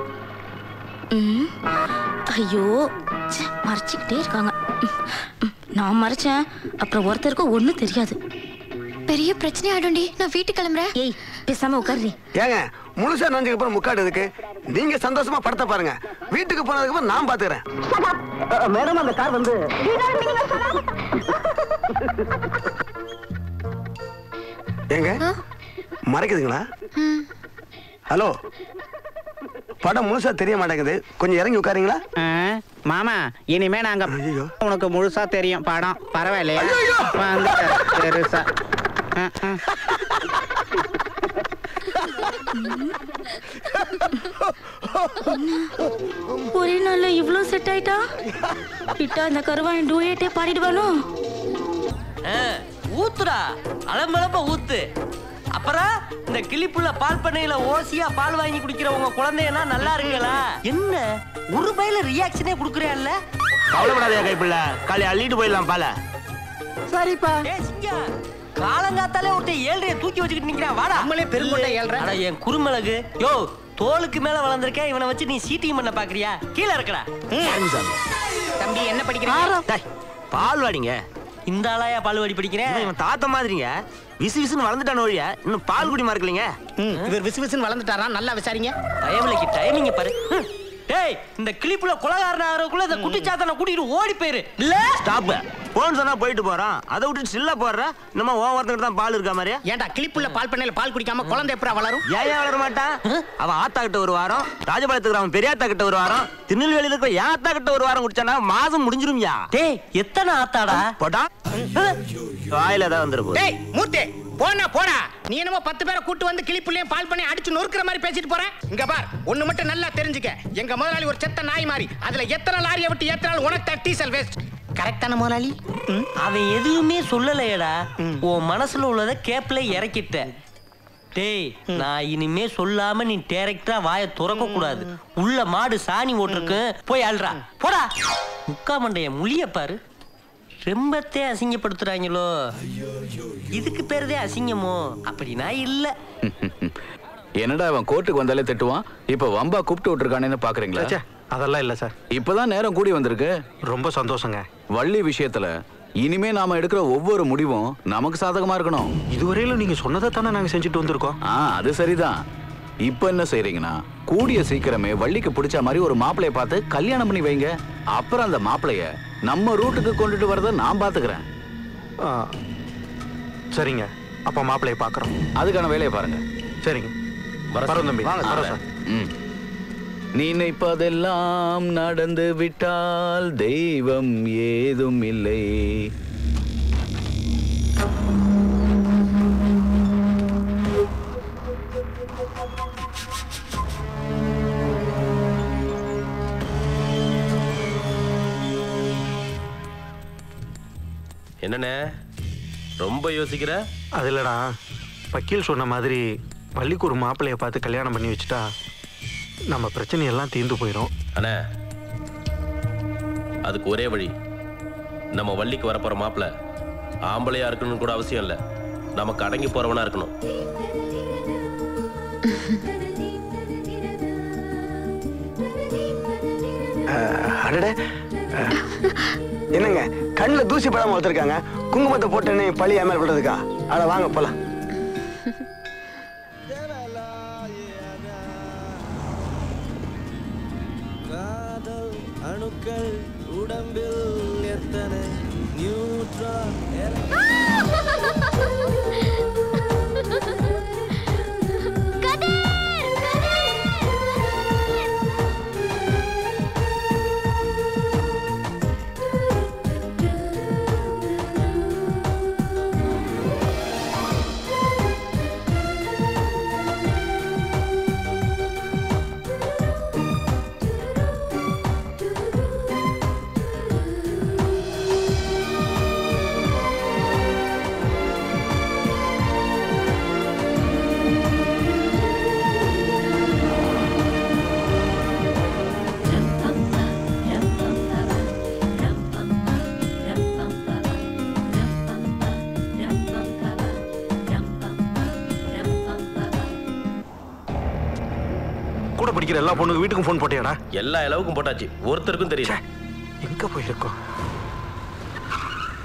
ம், ஐயோ ச்சே, மறைச்சுக்கிட்டே இருக்காங்க ம், ம், நான் மறைச்சேன் அப்புறம் ஒருத்தருக்கும் ஒண்ணும் தெரியாது பெரிய பிரச்சனை ஆடும்டி நான் வீட்டுக்கு கிளம்புறேன் ஏய் பேசாம உட்காரு ஏங்க முழுசா நஞ்சதுக்கு அப்புறம் முக்காடு இருக்கு நீங்க சந்தோஷமா படத்தை பாருங்க வீட்டுக்கு போனதுக்கு அப்புறம் நான் பாத்துக்கிறேன் மேடம் அந்த கார் வந்து ஏங்க மறைக்குதுங்களா ஹலோ படம் முழுசா தெரிய மாட்டேங்குது கொஞ்சம் இறங்கி உட்காரீங்களா மாமா இனிமே நாங்க உனக்கு முழுசா தெரியும் படம் பரவாயில்லையா வந்துட்ட, பெருசா அஹ், அஹ். ஒரே நாள்ல இவ்ளோ செட் ஆயிட்டா விட்டா இந்த கருவாயன் டூயட்டே பாடிடுவானோ ஆ, ஊத்துடா அலம்பலப்ப ஊத்து அப்புறம் இந்த கிளிப்புள்ள பால் பண்ணையில ஓசியா பால் வாங்கி குடிக்கிற உங்க குழந்தையனா நல்லா இருக்குங்களா என்ன ஒரு பையில ரியாக்ஷனே குடுக்குறேன்ல கவலைப்படாதயா கைப்பிள்ள காலை அள்ளிட்டு போயிடலாம் பால சரிப்பா ஏய் சிங்கா காலங்காத்தாலே ஒருத்தன் ஏழ்றைய தூக்கி வச்சுக்கிட்டு நிக்கிறான் வாடா நம்மளே பெருங்கொண்டை ஏழ்ற. அட என் குறுமிளகு யோ தோலுக்கு மேல வளர்ந்திருக்கேன் இவனை வச்சு நீ சீட்டிங் பண்ண பாக்குறியா கீழே இருக்கடா தம்பி என்ன படிக்கிறீங்க டேய், பால் வாடிங்க இந்த ஆளாயா பால்வாடி படிக்கிறேன் இவன் தாத்தா மாதிரிங்க விசு விசுன்னு வளர்ந்துட்டான ஒழிய இன்னும் பால் குடி மறக்கலைங்க இவர் விசு விசுன்னு வளர்ந்துட்டாரா நல்லா விசாரிங்க பயமில்லைக்கு டைமிங்க பாரு ஹம். டேய் இந்த கிளிப்புல கொலகாரன் ஆகிறதுக்குள்ள இந்த குட்டிச்சாத்தனை கூட்டிட்டு ஓடி போயிரு இல்ல ஸ்டாப் போன் சொன்னா போயிட்டு போறான் அதை விட்டுட்டு சில்ல போடுற நம்ம ஓ ஒருத்தங்கிட்ட தான் பால் இருக்கா மாதிரியா ஏன்டா கிளிப்புள்ள பால் பண்ணையில பால் குடிக்காம குழந்தை எப்படா வளரும் ஏன் ஏன் வளர மாட்டான் அவன் ஆத்தா கிட்ட ஒரு வாரம் ராஜபாளையத்துக்கு அவன் பெரியாத்தா கிட்ட ஒரு வாரம் திருநெல்வேலியில இருக்கிற என் ஆத்தா கிட்ட ஒரு வாரம் குடிச்சானா மாசம் முடிஞ்சிரும்யா டேய் எத்தனை ஆத்தாடா போடா வாயில தான் வந்துரு போகுது. டேய் மூர்த்தி போனா போடா நீ என்னமோ பத்து பேரை கூட்டு வந்து கிளிப்புள்ளையும் பால் பண்ணி அடிச்சு நொறுக்குற மாதிரி பேசிட்டு போற இங்க பார் ஒண்ணு மட்டும் நல்லா தெரிஞ்சுக்க எங்க முதலாளி ஒரு செத்த நாய் மாதிரி அதுல எத்தனை லாரியை விட்டு ஏத்தனாலும் உனக்கு தான் டீசல் வேஸ்ட் கரெக்டான முதலாளி அவன் எதுவுமே சொல்லலையடா உன் மனசுல உள்ளத கேப்ல இறக்கிட்ட டேய் நான் இனிமே சொல்லாம நீ டைரக்டா வாயை துறக்க கூடாது உள்ள மாடு சாணி ஓட்டிருக்கு போய் அல்றா போடா முக்கா மண்டைய முழிய பாரு ரெம்பத்தே அசிங்கப்படுத்துறாங்களோ இதுக்கு பேருதே அசிங்கமோ அப்படின்னா இல்ல என்னடா அவன் கோர்ட்டுக்கு வந்தாலே திட்டுவான் இப்ப வம்பா கூப்பிட்டு விட்டுருக்கானேன்னு பாக்குறீங்களா ச்சே, அதெல்லாம் இல்ல சார் இப்பதான் நேரம் கூடி வந்திருக்கு ரொம்ப சந்தோஷங்க வள்ளி விஷயத்துல இனிமே நாம எடுக்கிற ஒவ்வொரு முடிவும் நமக்கு சாதகமா இருக்கணும் இதுவரையிலும் நீங்க சொன்னதை தானே நாங்க செஞ்சுட்டு வந்திருக்கோம் ஆ அது சரிதான் இப்ப என்ன செய்றீங்கன்னா கூடிய சீக்கிரமே வள்ளிக்கு பிடிச்ச மாதிரி ஒரு மாப்பிளைய பார்த்து கல்யாணம் பண்ணி வைங்க அப்புறம் அந்த மாப்பிளைய நம்ம ரூட்டுக்கு கொண்டுட்டு வரத நான் பாத்துக்கிறேன் ஆ, சரிங்க அப்ப மாப்பிள்ளைய பாக்குறோம் அதுக்கான வேலையை பாருங்க சரிங்க வரோம் தம்பி வாங்க வரோம் சார் ம். நினைப்பதெல்லாம் நடந்து விட்டால் தெய்வம் ஏதும் இல்லை என்னண்ணே ரொம்ப யோசிக்கிற அது இல்லடா வக்கீல் சொன்ன மாதிரி பள்ளிக்கு ஒரு மாப்பிள்ளைய பார்த்து கல்யாணம் பண்ணி வச்சுட்டா நம்ம பிரச்சனையெல்லாம் தீர்ந்து போயிடும் அண்ணே அதுக்கு ஒரே வழி நம்ம வள்ளிக்கு வரப்போற மாப்பிள ஆம்பளையா இருக்கணும்னு கூட அவசியம் இல்லை நமக்கு அடங்கி போறவனா இருக்கணும் அடடே அஹ், என்னங்க கண்ணுல தூசி படாம வளர்த்துருக்காங்க குங்குமத்தை போட்டுன்னு பழி ஏமால் விடுறதுக்கா அட வாங்க போலாம் அணுக்கள் உடம்பில் எத்தனை நியூட்ரான் கூட படிக்கிற எல்லா பொண்ணுங்க வீட்டுக்கும் ஃபோன் போட்டியாடா எல்லா அளவுக்கும் போட்டாச்சு ஒருத்தருக்கும் தெரியல எங்க போயிருக்கோம்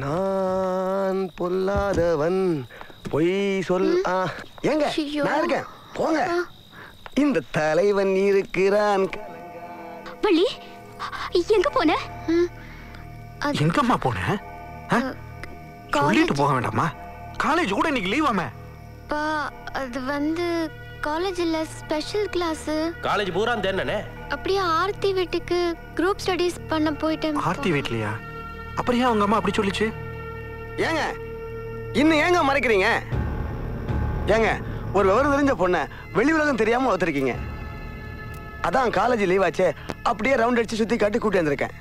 நான் பொல்லாதவன் பொய் சொல் ஆ, ஏங்க நான் இருக்கேன் போங்க இந்த தலைவன் இருக்கிறான் வள்ளி எங்க போன எங்கம்மா போன ஆ? சொல்லிட்டு போக வேண்டாமா காலேஜ் கூட இன்னைக்கு லீவாமே பா அது வந்து காலேஜில் ஸ்பெஷல் கிளாஸு காலேஜ் பூரா தேனே அப்படியே ஆர்த்தி வீட்டுக்கு குரூப் ஸ்டடீஸ் பண்ண போயிட்டேன் ஆர்த்தி வீட்லயா அப்புறம் ஏன் உங்க அம்மா அப்படி சொல்லிச்சு ஏங்க இன்னும் ஏங்க மறைக்கிறீங்க ஏங்க ஒரு விவரம் தெரிஞ்ச பொண்ணை வெளி உலகம் தெரியாம ஒருத்தருக்கீங்க அதான் காலேஜ் லீவ் ஆச்சே அப்படியே ரவுண்ட் அடிச்சு சுத்தி காட்டி கூட்டி வந்திருக்கேன்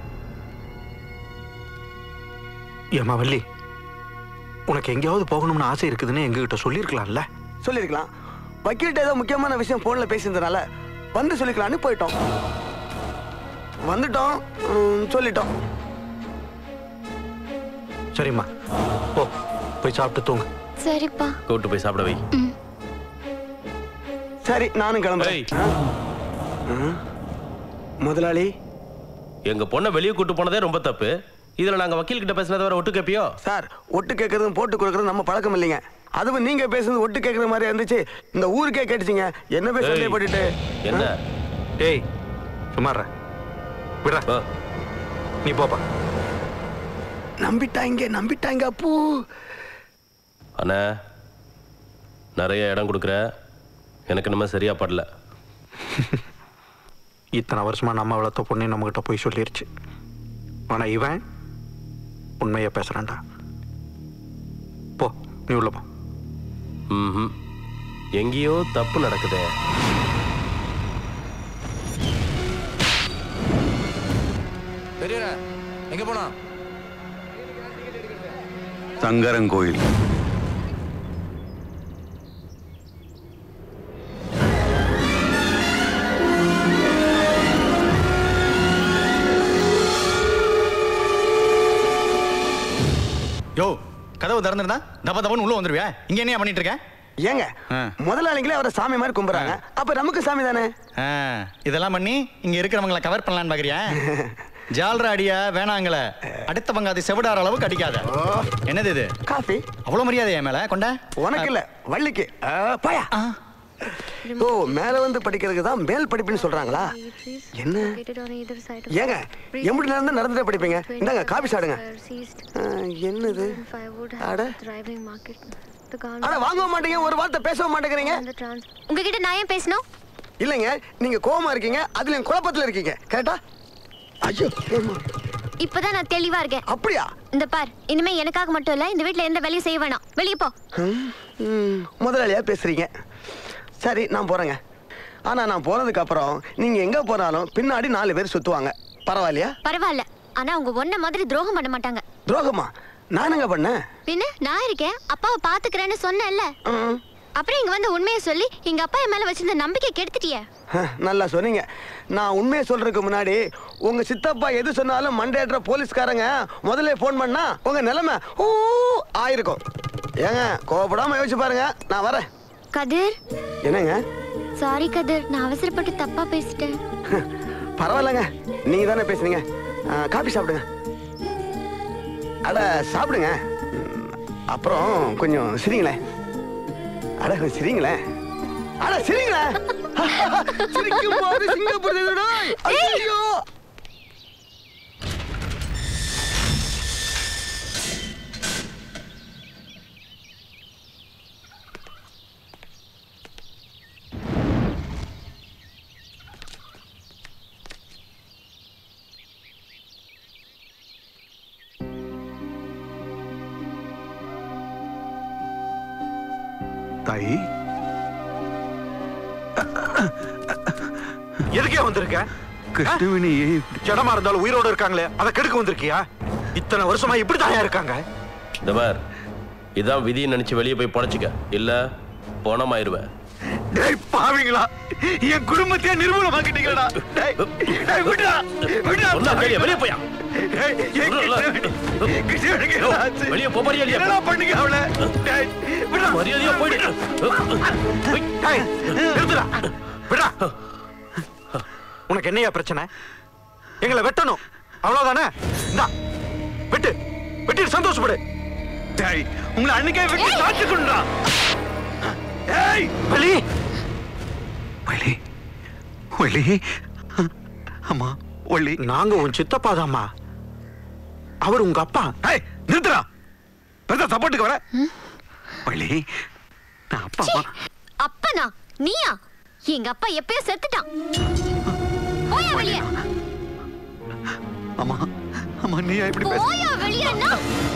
ஏமா வள்ளி உனக்கு எங்கேயாவது போகணும்னு ஆசை இருக்குதுன்னு எங்ககிட்ட சொல்லியிருக்கலாம்ல சொல்லியிருக்கலாம் வக்கீல்கிட்ட ஏதோ முக்கியமான விஷயம் போன்ல பேசியிருந்தனால வந்து சொல்லிக்கலாம்னு போயிட்டோம் வந்துட்டோம் ம், சொல்லிட்டோம் சரிம்மா போ போய் சாப்பிட்டு தூங்கு சரிப்பா கூட்டு போய் சாப்பிட வை சரி நானும் கிளம்புறேன் ஆ? ம். முதலாளி எங்க பொண்ணை வெளியே கூட்டு போனதே ரொம்ப தப்பு இதுல நாங்க வக்கீல் கிட்ட பேசினதை வர ஒட்டு கேப்பியோ சார் ஒட்டு கேட்கறதும் போட்டு கொடுக்கறதும் நம்ம பழக்கம் இல்லைங்க அதுவும் நீங்க பேசுறது ஒட்டு கேட்கற மாதிரி இருந்துச்சு இந்த ஊருக்கே கேட்டுச்சுங்க என்ன பேச ஏய். சந்தேகப்பட்டுட்டு என்ன ஏய் சுமார விடுற நீ போப்பா நம்பிட்டாங்க நம்பிட்டாங்க அப்பூ அண்ணா நிறைய இடம் கொடுக்குற எனக்கு நம்ம சரியா படல இத்தனை வருஷமா நம்ம வளர்த்த பொண்ணு நம்மகிட்ட போய் சொல்லிருச்சு ஆனா இவன் உண்மையை பேசுறான்டா போ நீ உள்ள போ ம்ஹும். எங்கேயோ தப்பு நடக்குதே பெரியரா எங்க போனா சங்கரங்கோயில் யோ கதவு திறந்திருந்தா தப்ப தப்பன்னு உள்ள வந்துருவியா இங்க என்னையா பண்ணிட்டு இருக்க ஏங்க முதலாளிங்களே அவரை சாமி மாதிரி கும்பிடுறாங்க அப்ப நமக்கு சாமி தானே ஆ, இதெல்லாம் பண்ணி இங்க இருக்கிறவங்கள கவர் பண்ணலான்னு பாக்குறியா ஜால்ரா அடியா வேணாங்கள அடுத்த பங்காதி செவிடார அளவுக்கு அடிக்காத என்னது இது காஃபி அவ்வளவு மரியாதை என் மேல கொண்ட உனக்கு இல்ல வள்ளிக்கு ஆ, போயா ஓ மேல வந்து படிக்கிறதுக்கு தான் மேல் படிப்புன்னு சொல்றாங்களா என்ன ஏங்க எம்படி நேரம் தான் நடந்துட்டே படிப்பீங்க இந்தாங்க காபி சாடுங்க ஆ, என்னது அட அட வாங்க மாட்டீங்க ஒரு வார்த்தை பேசவும் மாட்டேங்கிறீங்க உங்ககிட்ட நான் ஏன் பேசணும் இல்லைங்க நீங்க கோவமா இருக்கீங்க அதுல குழப்பத்துல இருக்கீங்க கரெக்டா ஐயோ ஏம்மா. இப்பதான் நான் தெளிவா இருக்கேன் அப்படியா இந்த பார் இனிமே எனக்காக மட்டும் இல்ல இந்த வீட்ல எந்த வேலையும் செய்ய வேணாம் வெளியே போ ம், ம், முதலாளியா பேசுறீங்க சரி நான் போறேங்க ஆனா நான் போனதுக்கு அப்புறம் நீங்க எங்க போனாலும் பின்னாடி நாலு பேர் சுத்துவாங்க பரவாயில்லையா பரவாயில்ல ஆனா உங்க ஒன்ன மாதிரி துரோகம் பண்ண மாட்டாங்க துரோகமா நானுங்க பண்ணேன் பின்ன நான் இருக்கேன் அப்பாவை பாத்துக்கிறேன்னு சொன்னேன்ல அப்புறம் இங்க வந்து உண்மையை சொல்லி எங்க அப்பா என் மேல வச்சிருந்த நம்பிக்கை கெடுத்துட்டியே ஹ, நல்லா சொன்னீங்க நான் உண்மையை சொல்றதுக்கு முன்னாடி உங்க சித்தப்பா எது சொன்னாலும் மண்டேற்ற போலீஸ்காரங்க முதல்ல ஃபோன் பண்ணா உங்க நிலைமை ஊ ஆயிருக்கும் ஏங்க கோவப்படாம யோசிச்சு பாருங்க நான் வரேன் கதிர் என்னங்க சாரி கதிர் நான் அவசரப்பட்டு தப்பா பேசிட்டேன் பரவாயில்லங்க நீங்க தானே பேசுனீங்க ஆ, காபி சாப்பிடுங்க அட சாப்பிடுங்க ம், அப்புறம் கொஞ்சம் சிரிங்களேன் அட கொஞ்சம் சிரிங்களேன் அட சிரிங்களேன் சிரிக்கும் போது சிங்கப்பூர் எதுடோய்? ஐயோ தாயி எதுக்கே வந்திருக்க கிருஷ்ணவேணி ஜடமா இருந்தாலும் உயிரோட இருக்காங்களே அதை கெடுக்க வந்திருக்கியா இத்தனை வருஷமா இப்படி தாயா இருக்காங்க இந்த பார் இதான் விதியை நினைச்சு வெளியே போய் பொழைச்சிக்க இல்ல பணமாயிருவேன் டேய் பாவிங்களா என் குடும்பத்தையே நிர்மூலமாக்கிட்டீங்களா டேய் டேய் விடுடா விடுடா சொன்னா கேளியா, வெளியே போயா டேய், என் கிருஷ்ணவேணி, கிருஷ்ணவேணிக்கு என்ன ஆச்சு? வெளியே போ போறியா இல்லையா? என்னடா பண்ணீங்க அவளை டேய் விடுடா மரியாதையா போயிடு டேய் நிறுத்துடா விடுடா உனக்கு என்னையா பிரச்சனை எங்களை வெட்டணும் அவ்வளவுதானே இந்தா வெட்டு வெட்டிட்டு சந்தோஷப்படு டேய் உங்களை அன்னைக்கே வெட்டி சாச்சுக்குண்டா ஏய் வலி வலி வலி அம்மா வலி நாங்க உன் சித்தப்பா தாம்மா அவர் உங்க அப்பா ஏய் நிறுத்துடா பெருசா சப்போர்ட்டுக்கு வர வலி நான் அப்பா அம்மா அப்பனா நீயா எங்க அப்பா எப்பயோ செத்துட்டான் போயா வெளிய அம்மா அம்மா நீ இப்படி பேச போயா வெளியன்னா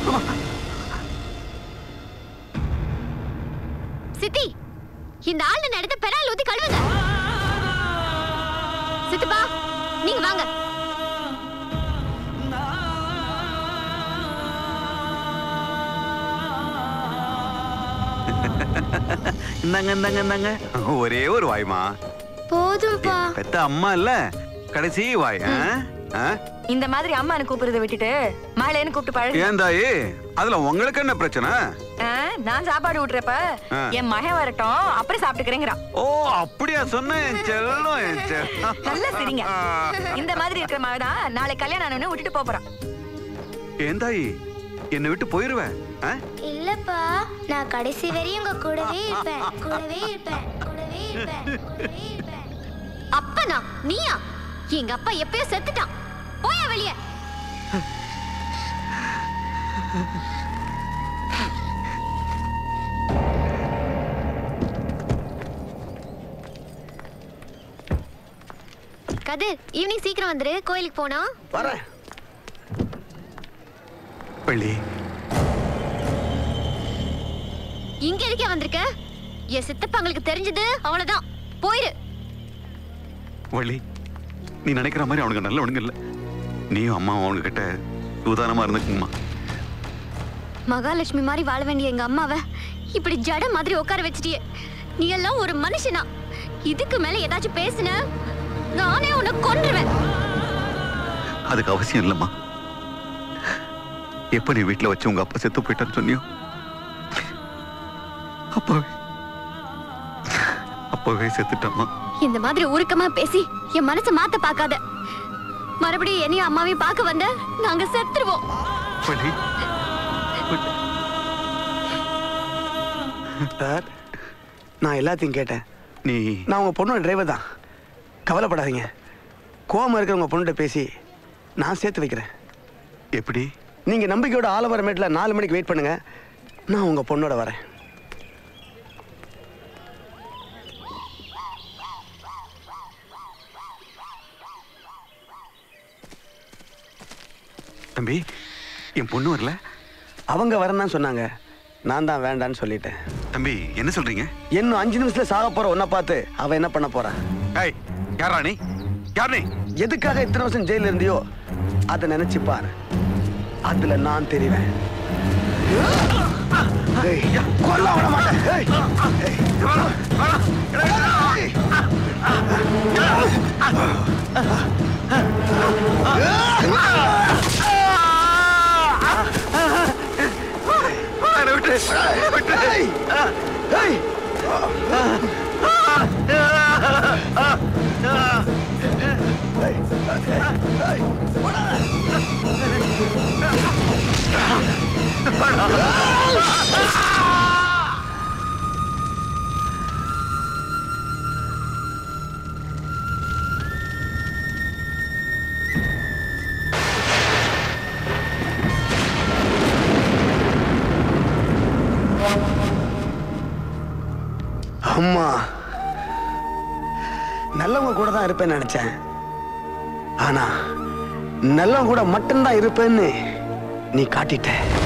சித்தி இந்த ஆளு நடத்த பெறால் ஊத்தி கழுவுங்க சித்தப்பா நீங்க வாங்க இந்தாங்க இந்தாங்க இந்தாங்க ஒரே ஒரு வாய்மா போதும்பா பெத்த அம்மா இல்ல கடைசி வாய் ஆ? ஆ? இந்த மாதிரி அம்மானு கூப்பிடுறத விட்டுட்டு மாலேன்னு கூப்பிட்டு பழகு ஏன் தாயி அதுல உங்களுக்கு என்ன பிரச்சனை ஆ, நான் சாப்பாடு விட்டுறப்ப ஆ. என் மகன் வரட்டும் அப்புறம் சாப்பிட்டுக்கிறேங்கிறான் ஓ அப்படியா சொன்ன என் செல்லம் என் செல்லம் நல்லா சரிங்க இந்த மாதிரி இருக்கிற மகன் தான் நாளை கல்யாணம் ஆனவனே விட்டுட்டு போப் போறான் ஏன் தாயி என்னை விட்டு போயிருவேன் ஆ? இல்லப்பா நான் கடைசி வரையும் உங்க கூடவே இருப்பேன் கூடவே இருப்பேன் கூடவே இருப்பேன் கூடவே இருப்பேன் அப்பனா நீயா எங்க அப்பா எப்பயோ செத்துட்டான் போயா வெளிய கதிர் ஈவினிங் சீக்கிரம் வந்துரு கோயிலுக்கு போனா வரேன் வள்ளி இங்க எதுக்கே வந்திருக்க என் சித்தப்பாங்களுக்கு தெரிஞ்சது அவ்வளவுதான் போயிரு வள்ளி நீ நினைக்கிற மாதிரி அவனுக்கு நல்லவனுங்க இல்ல நீயும் அம்மாவும் அவனுக்கு கிட்ட உதாரணமா இருந்துக்குமா மகாலட்சுமி மாதிரி வாழ வேண்டிய எங்க அம்மாவை இப்படி ஜட மாதிரி உட்கார வச்சிட்டியே நீ எல்லாம் ஒரு மனுஷனா இதுக்கு மேல ஏதாச்சும் பேசுன நானே உன்னை கொன்றுவேன் அதுக்கு அவசியம் இல்லம்மா எப்ப நீ வீட்டுல வச்சு உங்க அப்பா செத்து போயிட்டான்னு சொன்னியோ அப்பவே அப்பவே செத்துட்டாமா இந்த மாதிரி உருக்கமா பேசி என் மனசை மாத்த பார்க்காத மறுபடியும் என்னையும் அம்மாவையும் பார்க்க வந்த நாங்க செத்துருவோம் வள்ளி சார் நான் எல்லாத்தையும் கேட்டேன் நீ நான் உங்க பொண்ணோட டிரைவர் தான் கவலைப்படாதீங்க கோவமா இருக்கிற உங்க பொண்ணுகிட்ட பேசி நான் சேர்த்து வைக்கிறேன் எப்படி நீங்க நம்பிக்கையோட ஆலமரமேட்ல நாலு மணிக்கு வெயிட் பண்ணுங்க நான் உங்க பொண்ணோட வரேன் தம்பி என் பொண்ணு வரல அவங்க வரேன்னு தான் சொன்னாங்க நான் தான் வேண்டான்னு சொல்லிட்டேன் தம்பி என்ன சொல்றீங்க இன்னும் அஞ்சு நிமிஷத்துல சாக போற ஒன்ன பார்த்து அவ என்ன பண்ண போறா ஏய் யாரா நீ யார் நீ எதுக்காக இத்தனை வருஷம் ஜெயில இருந்தியோ அதை நினைச்சு பாரு அதுல நான் தெரிவேன் ஏய், கொல்ல விட மாட்டேன் ஏய், ஏய், ஏய். விட்டு விட்டு ஏய் அம்மா நல்லவங்க கூட தான் இருப்பேன்னு நினைச்சேன் ஆனா நல்லவங்க கூட மட்டும்தான் இருப்பேன்னு நீ காட்டிட்ட